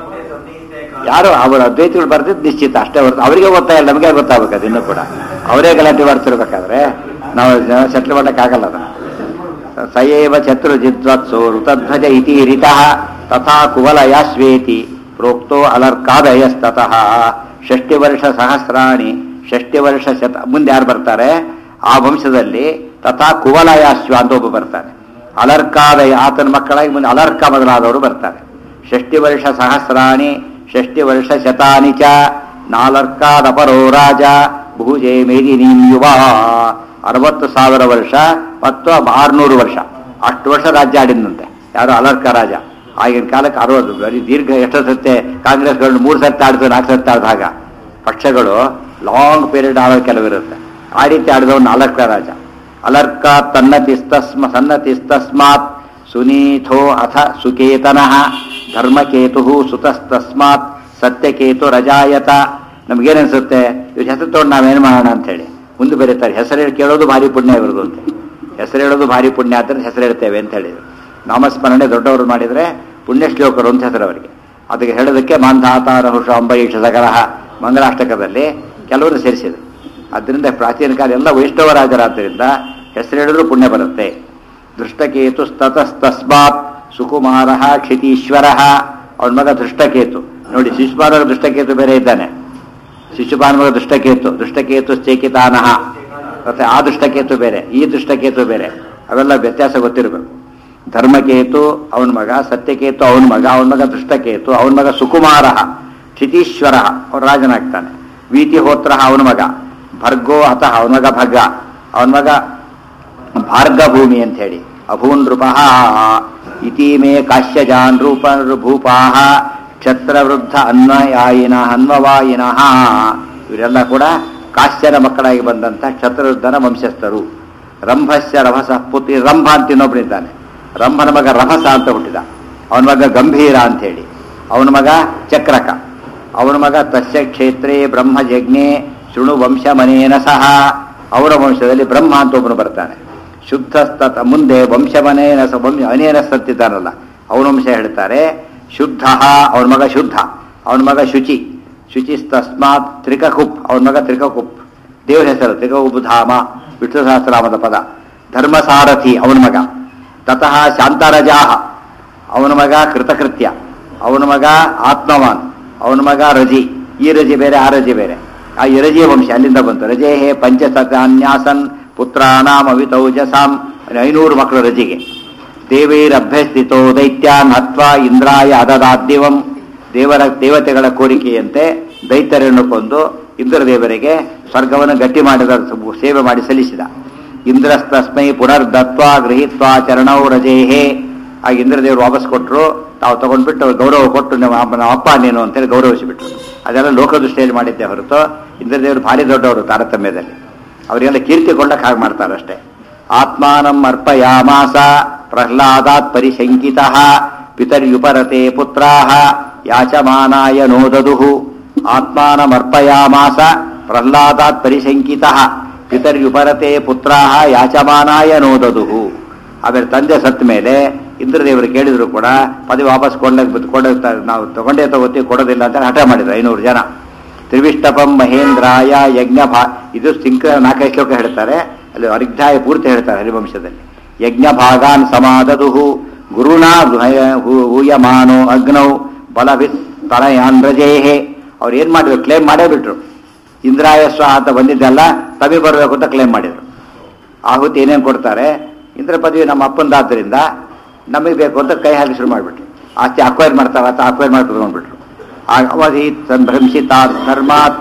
ಯಾರು ಅವರು ಅದ್ವೈತಿಗಳು ಬರ್ದಿದ್ದು ನಿಶ್ಚಿತ ಅಷ್ಟೇ ಹೊರತು ಅವರಿಗೆ ಗೊತ್ತಾಗಿಲ್ಲ ನಮಗೆ ಗೊತ್ತಾಗಬೇಕು ಅದು ಇನ್ನೂ ಕೂಡ ಅವರೇ ಗಲಾಟೆ ಮಾಡ್ತಿರ್ಬೇಕಾದ್ರೆ ನಾವು ಸೆಟ್ಲ್ ಮಾಡಕ್ಕಾಗಲ್ಲ ಅದನ್ನ ಸಯೇವ ಚತುರ್ಜಿದ್ವತ್ಸೋ ಋತಧ್ವಜ ಇತಿ ರಿತಃ ತಥಾ ಕುವಲಯಾಶ್ವೇತಿ ಪ್ರೋಕ್ತೋ ಅಲರ್ಕಾದಯಸ್ತತಃ ಷಷ್ಟಿ ವರ್ಷ ಸಹಸ್ರಾಣಿ ಷಷ್ಟಿ ವರ್ಷ ಶತ ಮುಂದೆ ಯಾರು ಬರ್ತಾರೆ ಆ ವಂಶದಲ್ಲಿ ತಥಾ ಕುವಲಯಾಶ್ವ ಅಂತ ಒಬ್ಬ ಬರ್ತಾನೆ ಅಲರ್ಕಾದಯ ಆತನ ಮಕ್ಕಳಾಗಿ ಮುಂದೆ ಅಲರ್ಕ ಮೊದಲಾದವರು ಬರ್ತಾರೆ ಷಷ್ಟಿ ವರ್ಷ ಸಹಸ್ರಾಣಿ ಷಷ್ಟಿ ವರ್ಷ ಶತಾನಿ ಚ ನಾಲರ್ಕಾದಪರೋ ರಾಜ ಭೂಜೆ ಮೇದಿನೀಂ ಯುವ ಅರವತ್ತು ಸಾವಿರ ವರ್ಷ ಮತ್ತು ಆರುನೂರು ವರ್ಷ ಅಷ್ಟು ವರ್ಷ ರಾಜ್ಯ ಆಡಿದಂತೆ ಯಾರು ಅಲರ್ಕ ರಾಜ ಆಗಿನ ಕಾಲಕ್ಕೆ ಅರವತ್ತು ಬರೀ ದೀರ್ಘ ಎಷ್ಟು ಸತ್ತೆ ಕಾಂಗ್ರೆಸ್ಗಳು ಮೂರು ಸತ್ತ ಆಡ್ತು ನಾಲ್ಕು ಸತ್ತ ಆಡಿದಾಗ ಪಕ್ಷಗಳು ಲಾಂಗ್ ಪೀರಿಯಡ್ ಆಡೋ ಕೆಲವಿರುತ್ತೆ ಆ ರೀತಿ ಆಡಿದವನು ಅಲರ್ಕ ರಾಜ ಅಲರ್ಕ ತನ್ನತಿಸ್ತಸ್ಮ ಸನ್ನತಿಸ್ತಸ್ಮಾತ್ ಸುನೀಥೋ ಅಥ ಸುಕೇತನಃ ಧರ್ಮಕೇತು ಸುತಸ್ತಸ್ಮಾತ್ ಸತ್ಯಕೇತು ರಜಾಯತ ನಮ್ಗೇನನ್ಸುತ್ತೆ ಇವ್ರ ಹೆಸರು ತಗೊಂಡು ನಾವೇನು ಮಾಡೋಣ ಅಂತ ಹೇಳಿ ಮುಂದೆ ಬರೀತಾರೆ ಹೆಸರು ಹೇಳಿ ಕೇಳೋದು ಭಾರಿ ಪುಣ್ಯ ಇರೋದು ಅಂತ ಹೆಸರು ಹೇಳೋದು ಭಾರಿ ಪುಣ್ಯ ಆದ್ದರಿಂದ ಹೆಸರು ಹೇಳ್ತೇವೆ ಅಂತ ಹೇಳಿದ್ರು ನಾಮಸ್ಮರಣೆ ದೊಡ್ಡವರು ಮಾಡಿದರೆ ಪುಣ್ಯ ಶ್ಲೋಕರು ಅಂತ ಹೆಸರು ಅವರಿಗೆ ಅದಕ್ಕೆ ಹೇಳೋದಕ್ಕೆ ಮಾಂಧಾತಾರ ಹುಷ ಅಂಬರೀಷ ಸಗರಹ ಮಂಗಲಾಷ್ಟಕದಲ್ಲಿ ಕೆಲವರು ಸೇರಿಸಿದರು ಅದರಿಂದ ಪ್ರಾಚೀನ ಕಾಲ ಎಲ್ಲ ವೈಷ್ಣವರಾಜರಾದ್ದರಿಂದ ಹೆಸರು ಹೇಳಿದ್ರು ಪುಣ್ಯ ಬರುತ್ತೆ ದೃಷ್ಟಕೇತು ಸ್ತತಸ್ತಸ್ಮಾತ್ ಸುಕುಮಾರ ಕ್ಷಿತೀಶ್ವರ ಅವನ ಮಗ ದೃಷ್ಟಕೇತು ನೋಡಿ ಶಿಶುಪಾಲರ ದೃಷ್ಟಕೇತು ಬೇರೆ ಇದ್ದಾನೆ ಶಿಶುಪಾಲ ಮಗ ದೃಷ್ಟಕೇತು ದೃಷ್ಟಕೇತು ಚೇಕಿತಾನಹ ಮತ್ತೆ ಆ ದೃಷ್ಟಕೇತು ಬೇರೆ ಈ ದೃಷ್ಟಕೇತು ಬೇರೆ ಅವೆಲ್ಲ ವ್ಯತ್ಯಾಸ ಗೊತ್ತಿರಬೇಕು ಧರ್ಮಕೇತು ಅವನ ಮಗ ಸತ್ಯಕೇತು ಅವನ ಮಗ ಅವನ ಮಗ ದೃಷ್ಟಕೇತು ಅವನ ಮಗ ಸುಕುಮಾರ ಕ್ಷಿತೀಶ್ವರ ಅವನ ರಾಜನಾಗ್ತಾನೆ ವೀತಿಹೋತ್ರ ಅವನ ಮಗ ಭರ್ಗೋ ಹತಃ ಅವನ ಮಗ ಭಗ್ಗ ಅವನ ಮಗ ಭಾರ್ಗಭೂಮಿ ಅಂತ ಹೇಳಿ ಅಭೂನ್ ನೃಪಃ ಇತೀಮೇ ಕಾಶ್ಯಜಾನ್ ರೂಪ ಭೂಪಾಹ ಕ್ಷತ್ರವೃದ್ಧ ಅನ್ವಯಾಯಿನ ಅನ್ವವಾಯಿನಃ ಇವರೆಲ್ಲ ಕೂಡ ಕಾಶ್ಯನ ಮಕ್ಕಳಾಗಿ ಬಂದಂಥ ಕ್ಷತ್ರವೃದ್ಧನ ವಂಶಸ್ಥರು ರಂಭಸ್ಯ ರಭಸ ಪುತ್ರಿ ರಂಭ ಅಂತ ಇನ್ನೊಬ್ಬನಿದ್ದಾನೆ ರಂಭನ ಮಗ ರಭಸ ಅಂತ ಹುಟ್ಟಿದ ಅವನ ಮಗ ಗಂಭೀರ ಅಂತ ಹೇಳಿ ಅವನ ಮಗ ಚಕ್ರಕ ಅವನ ಮಗ ತಸ್ಯ ಕ್ಷೇತ್ರೇ ಬ್ರಹ್ಮ ಜಜ್ಞೆ ಶೃಣು ವಂಶ ಮನೇನ ಸಹ ಅವರ ವಂಶದಲ್ಲಿ ಬ್ರಹ್ಮ ಅಂತ ಒಬ್ಬನು ಬರ್ತಾನೆ ಶುದ್ಧ ಸ್ತತ ಮುಂದೆ ವಂಶಮನೇನ ಸ ವಂಶ ಅನೇನ ಸತ್ತಿದ್ದಾನಲ್ಲ ಅವನ ವಂಶ ಹೇಳ್ತಾರೆ ಶುದ್ಧ ಅವನ ಮಗ ಶುದ್ಧ ಅವನ ಮಗ ಶುಚಿ ಶುಚಿಸ್ತಸ್ಮಾತ್ ತ್ರಿಕಕುಪ್ ಅವನ ಮಗ ತ್ರಿಕಕುಪ್ ದೇವ್ರ ಹೆಸರು ತ್ರಿಕಕುಪ್ ಧಾಮ ವಿಷ್ಣು ಸಹಸ್ರನಾಮದ ಪದ ಧರ್ಮಸಾರಥಿ ಅವನ ಮಗ ತತಃ ಶಾಂತರಜಾಹ ಅವನ ಮಗ ಕೃತಕೃತ್ಯ ಅವನ ಮಗ ಆತ್ಮವಾನ್ ಅವನ ಮಗ ರಜಿ ಈ ರಜಿ ಬೇರೆ ಆ ರಜಿ ಬೇರೆ ಆ ಈ ರಜಿಯ ವಂಶ ಅಲ್ಲಿಂದ ಬಂತು ರಜೇ ಹೇ ಪಂಚಸತಾನ್ಯಾಸನ್ ಪುತ್ರಾನಾಂ ಅವಿತೌಜಸಾಂ ಐನೂರು ಮಕ್ಕಳು ರಜಿಗೆ ದೇವೈರಭ್ಯಸ್ಥಿತೋ ದೈತ್ಯಾನ್ ಹತ್ವಾ ಇಂದ್ರಾಯ ಅದದಾದ್ದಿವಂ ದೇವರ ದೇವತೆಗಳ ಕೋರಿಕೆಯಂತೆ ದೈತ್ಯರನ್ನು ಕೊಂದು ಇಂದ್ರದೇವರಿಗೆ ಸ್ವರ್ಗವನ್ನು ಗಟ್ಟಿ ಮಾಡಿದ ಸೇವೆ ಮಾಡಿ ಸಲ್ಲಿಸಿದ ಇಂದ್ರಸ್ತಸ್ಮೈ ಪುನರ್ದತ್ವಾ ಗೃಹೀತ್ವಾ ಚರಣೌ ರಜೇಹೇ ಆ ಇಂದ್ರದೇವರು ವಾಪಸ್ ಕೊಟ್ಟರು ತಾವು ತಗೊಂಡ್ಬಿಟ್ಟು ಗೌರವ ಕೊಟ್ಟು ನಮ್ಮ ಅಪ್ಪ- ನಮ್ಮ ಅಪ್ಪ ನೀನು ಅಂತೇಳಿ ಗೌರವಿಸಿಬಿಟ್ರು ಅದೆಲ್ಲ ಲೋಕದೃಷ್ಟಿಯಲ್ಲಿ ಮಾಡಿದ್ದೆ ಹೊರತು ಇಂದ್ರದೇವರು ಭಾರಿ ದೊಡ್ಡವರು ತಾರತಮ್ಯದಲ್ಲಿ ಅವರಿಗೆಲ್ಲ ಕೀರ್ತಿ ಕೊಳ್ಳಕ್ಕೆ ಹಾಗೆ ಮಾಡ್ತಾರೆ ಅಷ್ಟೇ ಆತ್ಮಾನಂ ಅರ್ಪಯಾಮಾಸ ಪ್ರಹ್ಲಾದಾತ್ ಪರಿಶಂಕಿತ ಪಿತರ್ಯುಪರತೆ ಪುತ್ರಾಹ ಯಾಚಮಾನಾಯ ನೋದದುಹು ಆತ್ಮಾನಮರ್ಪಯಾಮಾಸ ಪ್ರಹ್ಲಾದಾತ್ ಪರಿಶಂಕಿತ ಪಿತರ್ಯುಪರತೆ ಪುತ್ರಾಹ ಯಾಚಮಾನಾಯ ನೋದದುಹು ಆಮೇಲೆ ತಂದೆ ಸತ್ತ ಮೇಲೆ ಇಂದ್ರದೇವರು ಕೇಳಿದ್ರು ಕೂಡ ಪದವಿ ವಾಪಸ್ ಕೊಂಡೋಗಿ ಕೊಂಡ ನಾವು ತಗೊಂಡೇ ತಗೋತೀವಿ ಕೊಡೋದಿಲ್ಲ ಅಂತ ಹಠ ಮಾಡಿದ್ರು ಐನೂರು ಜನ ತ್ರಿವಿಷ್ಟಪಂ ಮಹೇಂದ್ರಾಯ ಯಜ್ಞ ಭಾ ಇದು ಸಿಂಕ ನಾಲ್ಕೈದು ಶ್ಲೋಕ ಹೇಳ್ತಾರೆ ಅಲ್ಲಿ ಅರ್ಘ್ಯಾಯ ಪೂರ್ತಿ ಹೇಳ್ತಾರೆ ಹರಿವಂಶದಲ್ಲಿ ಯಜ್ಞ ಭಾಗಾನ್ ಸಮಾದದುಹು ಗುರುಣಾ ಹೂಯ- ಹೂ- ಹೂಯಮಾನೋ ಅಗ್ನೌ ಬಲವಿತ್ ತನಯಾಂದ್ರಜೇಹೆ ಅವ್ರು ಏನ್ ಮಾಡಿದ್ರು ಕ್ಲೇಮ್ ಮಾಡೇ ಬಿಟ್ರು ಇಂದ್ರಾಯ ಸ್ವ ಅಂತ ಬಂದಿದ್ದೆಲ್ಲ ತಮಿ ಬರಬೇಕು ಅಂತ ಕ್ಲೇಮ್ ಮಾಡಿದ್ರು ಆಹುತಿ ಏನೇನು ಕೊಡ್ತಾರೆ ಇಂದ್ರ ಪದವಿ ನಮ್ಮ ಅಪ್ಪಂದಾದ್ದರಿಂದ ನಮಗೆ ಬೇಕು ಅಂತ ಕೈ ಹಾಕಿ ಶುರು ಮಾಡಿಬಿಟ್ರು ಆಸ್ತಿ ಅಕ್ವೈರ್ ಮಾಡ್ತಾರೆ ಅಂತ ಅಕ್ವೈರ್ ಮಾಡಿ ಕುತ್ಕೊಂಡ್ಬಿಟ್ರು ಅವಧಿ ಸಂಭ್ರಂಸಿತಾ ಧರ್ಮಾತ್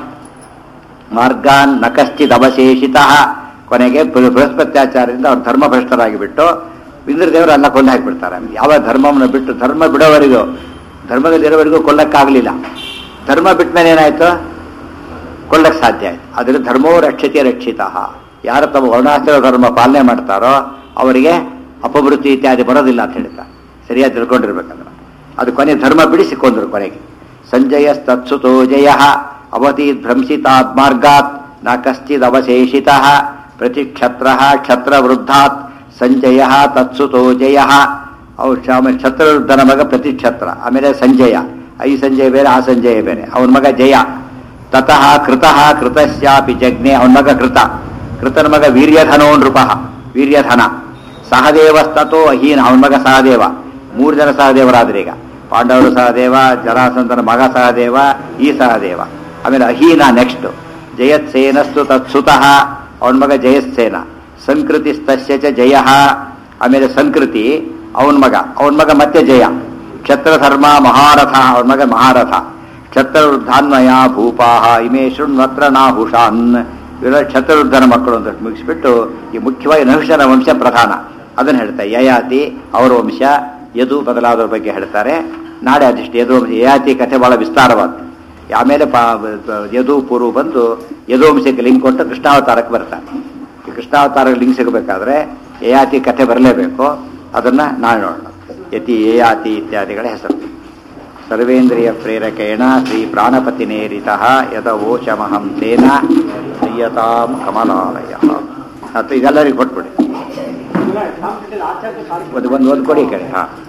ಮಾರ್ಗಾನ್ ನ ಕಶ್ಚಿತ್ ಅವಶೇಷಿತ ಕೊನೆಗೆ ಬೃ- ಬೃಹಸ್ಪತ್ಯಾಚಾರದಿಂದ ಅವ್ರು ಧರ್ಮ ಭ್ರಷ್ಟರಾಗಿಬಿಟ್ಟು ಇಂದ್ರದೇವರು ಎಲ್ಲ ಕೊಂದು ಹಾಕಿಬಿಡ್ತಾರೆ ಯಾವ ಧರ್ಮವನ್ನು ಬಿಟ್ಟು ಧರ್ಮ ಬಿಡೋವರೆಗೂ ಧರ್ಮದಲ್ಲಿರೋವರೆಗೂ ಕೊಲ್ಲಕ್ಕಾಗಲಿಲ್ಲ ಧರ್ಮ ಬಿಟ್ಟ ಮೇಲೆ ಏನಾಯ್ತು ಕೊಲ್ಲಕ್ಕೆ ಸಾಧ್ಯ ಆಯ್ತು ಅದರಿಂದ ಧರ್ಮೋ ರಕ್ಷತೆ ರಕ್ಷಿತ ಯಾರು ತಮ್ಮ ವರ್ಣಾಶ್ರಮ ಧರ್ಮ ಪಾಲನೆ ಮಾಡ್ತಾರೋ ಅವರಿಗೆ ಅಪವೃತ್ತಿ ಇತ್ಯಾದಿ ಬರೋದಿಲ್ಲ ಅಂತ ಹೇಳ್ತಾ ಸರಿಯಾಗಿ ತಿಳ್ಕೊಂಡಿರ್ಬೇಕಂದ್ರೆ ಅದು ಕೊನೆ ಧರ್ಮ ಬಿಡಿಸಿ ಕೊಂದ್ರು ಕೊನೆಗೆ ಸಂಜಯ ತತ್ಸುತೋ ಜಯ ಅವತಿ ಭ್ರಂಸಿತಾತ್ ಮಾರ್ಗಾತ್ ನ ಕಶ್ಚಿದ್ ಅವಶೇಷಿತ ಪ್ರತಿಕ್ಷತ್ರ ಕ್ಷತ್ರವೃದ್ಧಾತ್ ಸಂಜಯ ತತ್ಸುತೋ ಜಯ ಅವ್ರು ಆಮೇಲೆ ಕ್ಷತ್ರವೃದ್ಧನ ಮಗ ಪ್ರತಿಕ್ಷತ್ರ ಆಮೇಲೆ ಸಂಜಯ ಐ ಸಂಜಯ ಬೇರೆ ಆ ಸಂಜಯ ಬೇರೆ ಅವನ ಮಗ ಜಯ ತತಃ ಕೃತಃ ಕೃತಸ್ಯಾಪಿ ಜಜ್ಞೆ ಅವನ ಮಗ ಕೃತ ಕೃತನ ಮಗ ವೀರ್ಯಧನೋ ನೃಪ ವೀರ್ಯಧನ ಸಹದೇವಸ್ತತೋ ಅಹೀನ ಅವನ ಮಗ ಸಹದೇವ ಮೂರು ಜನ ಸಹದೇವರಾದ್ರೆ ಈಗ ಪಾಂಡವರು ಸಹದೇವ ಜರಾಸಂತನ ಮಗ ಸಹದೇವ ಈ ಸಹದೇವ ಆಮೇಲೆ ಅಹೀನ ನೆಕ್ಸ್ಟ್ ಜಯತ್ಸೇನಸ್ತು ತತ್ಸುತಃ ಅವನ ಮಗ ಜಯತ್ಸೇನ ಸಂಕೃತಿಸ್ತಸ್ಯ ಚ ಜಯ ಆಮೇಲೆ ಸಂಕೃತಿ ಅವನ ಮಗ ಅವನ ಮಗ ಮತ್ತೆ ಜಯ ಕ್ಷತ್ರಧರ್ಮ ಮಹಾರಥ ಅವನ ಮಗ ಮಹಾರಥ ಕ್ಷತ್ರವೃದ್ಧಾನ್ವಯ ಭೂಪಾಹ ಇಮೇ ಶೃಣ್ವತ್ರ ನಾಹುಷಾನ್ ಇವೆಲ್ಲ ಕ್ಷತ್ರವೃದ್ಧನ ಮಕ್ಕಳು ಅಂತ ಮುಗಿಸ್ಬಿಟ್ಟು ಈ ಮುಖ್ಯವಾಗಿ ನಹುಷನ ವಂಶ ಪ್ರಧಾನ ಅದನ್ನು ಹೇಳ್ತಾರೆ ಯಯಾತಿ ಅವರ ವಂಶ ಯದು ಬದಲಾದವ್ರ ಬಗ್ಗೆ ಹೇಳ್ತಾರೆ ನಾಳೆ ಅದಿಷ್ಟು ಯದು ವಂಶ ಯಯಾತಿ ಕಥೆ ಬಹಳ ವಿಸ್ತಾರವಾದ ಆಮೇಲೆ ಪಾ ಯದು ಪೂರ್ವ ಬಂದು ಯದು ವಂಶಕ್ಕೆ ಲಿಂಕ್ ಕೊಟ್ಟು ಕೃಷ್ಣಾವತಾರಕ್ಕೆ ಬರ್ತಾನೆ ಈ ಕೃಷ್ಣಾವತಾರಕ್ಕೆ ಲಿಂಕ್ ಸಿಗಬೇಕಾದ್ರೆ ಯಯಾತಿ ಕಥೆ ಬರಲೇಬೇಕು ಅದನ್ನ ನಾಳೆ ನೋಡೋಣ ಯತಿ ಯಯಾತಿ ಇತ್ಯಾದಿಗಳ ಹೆಸರು ಸರ್ವೇಂದ್ರಿಯ ಪ್ರೇರಕೇಣ ಶ್ರೀ ಪ್ರಾಣಪತಿನೇರಿತ ಯದವೋಚಮಹಂ ತೇನ ಪ್ರಿಯತಾಂ ಕಮಲಾಲಯ ಮತ್ತು ಇದೆಲ್ಲರಿಗೂ ಕೊಟ್ಬಿಡಿ ಆಚಾರ್ಯ ಒಂದು ಒಂದು ಒಂದು ಕೊಡಿ ಈ ಕಡೆ ಹಾಂ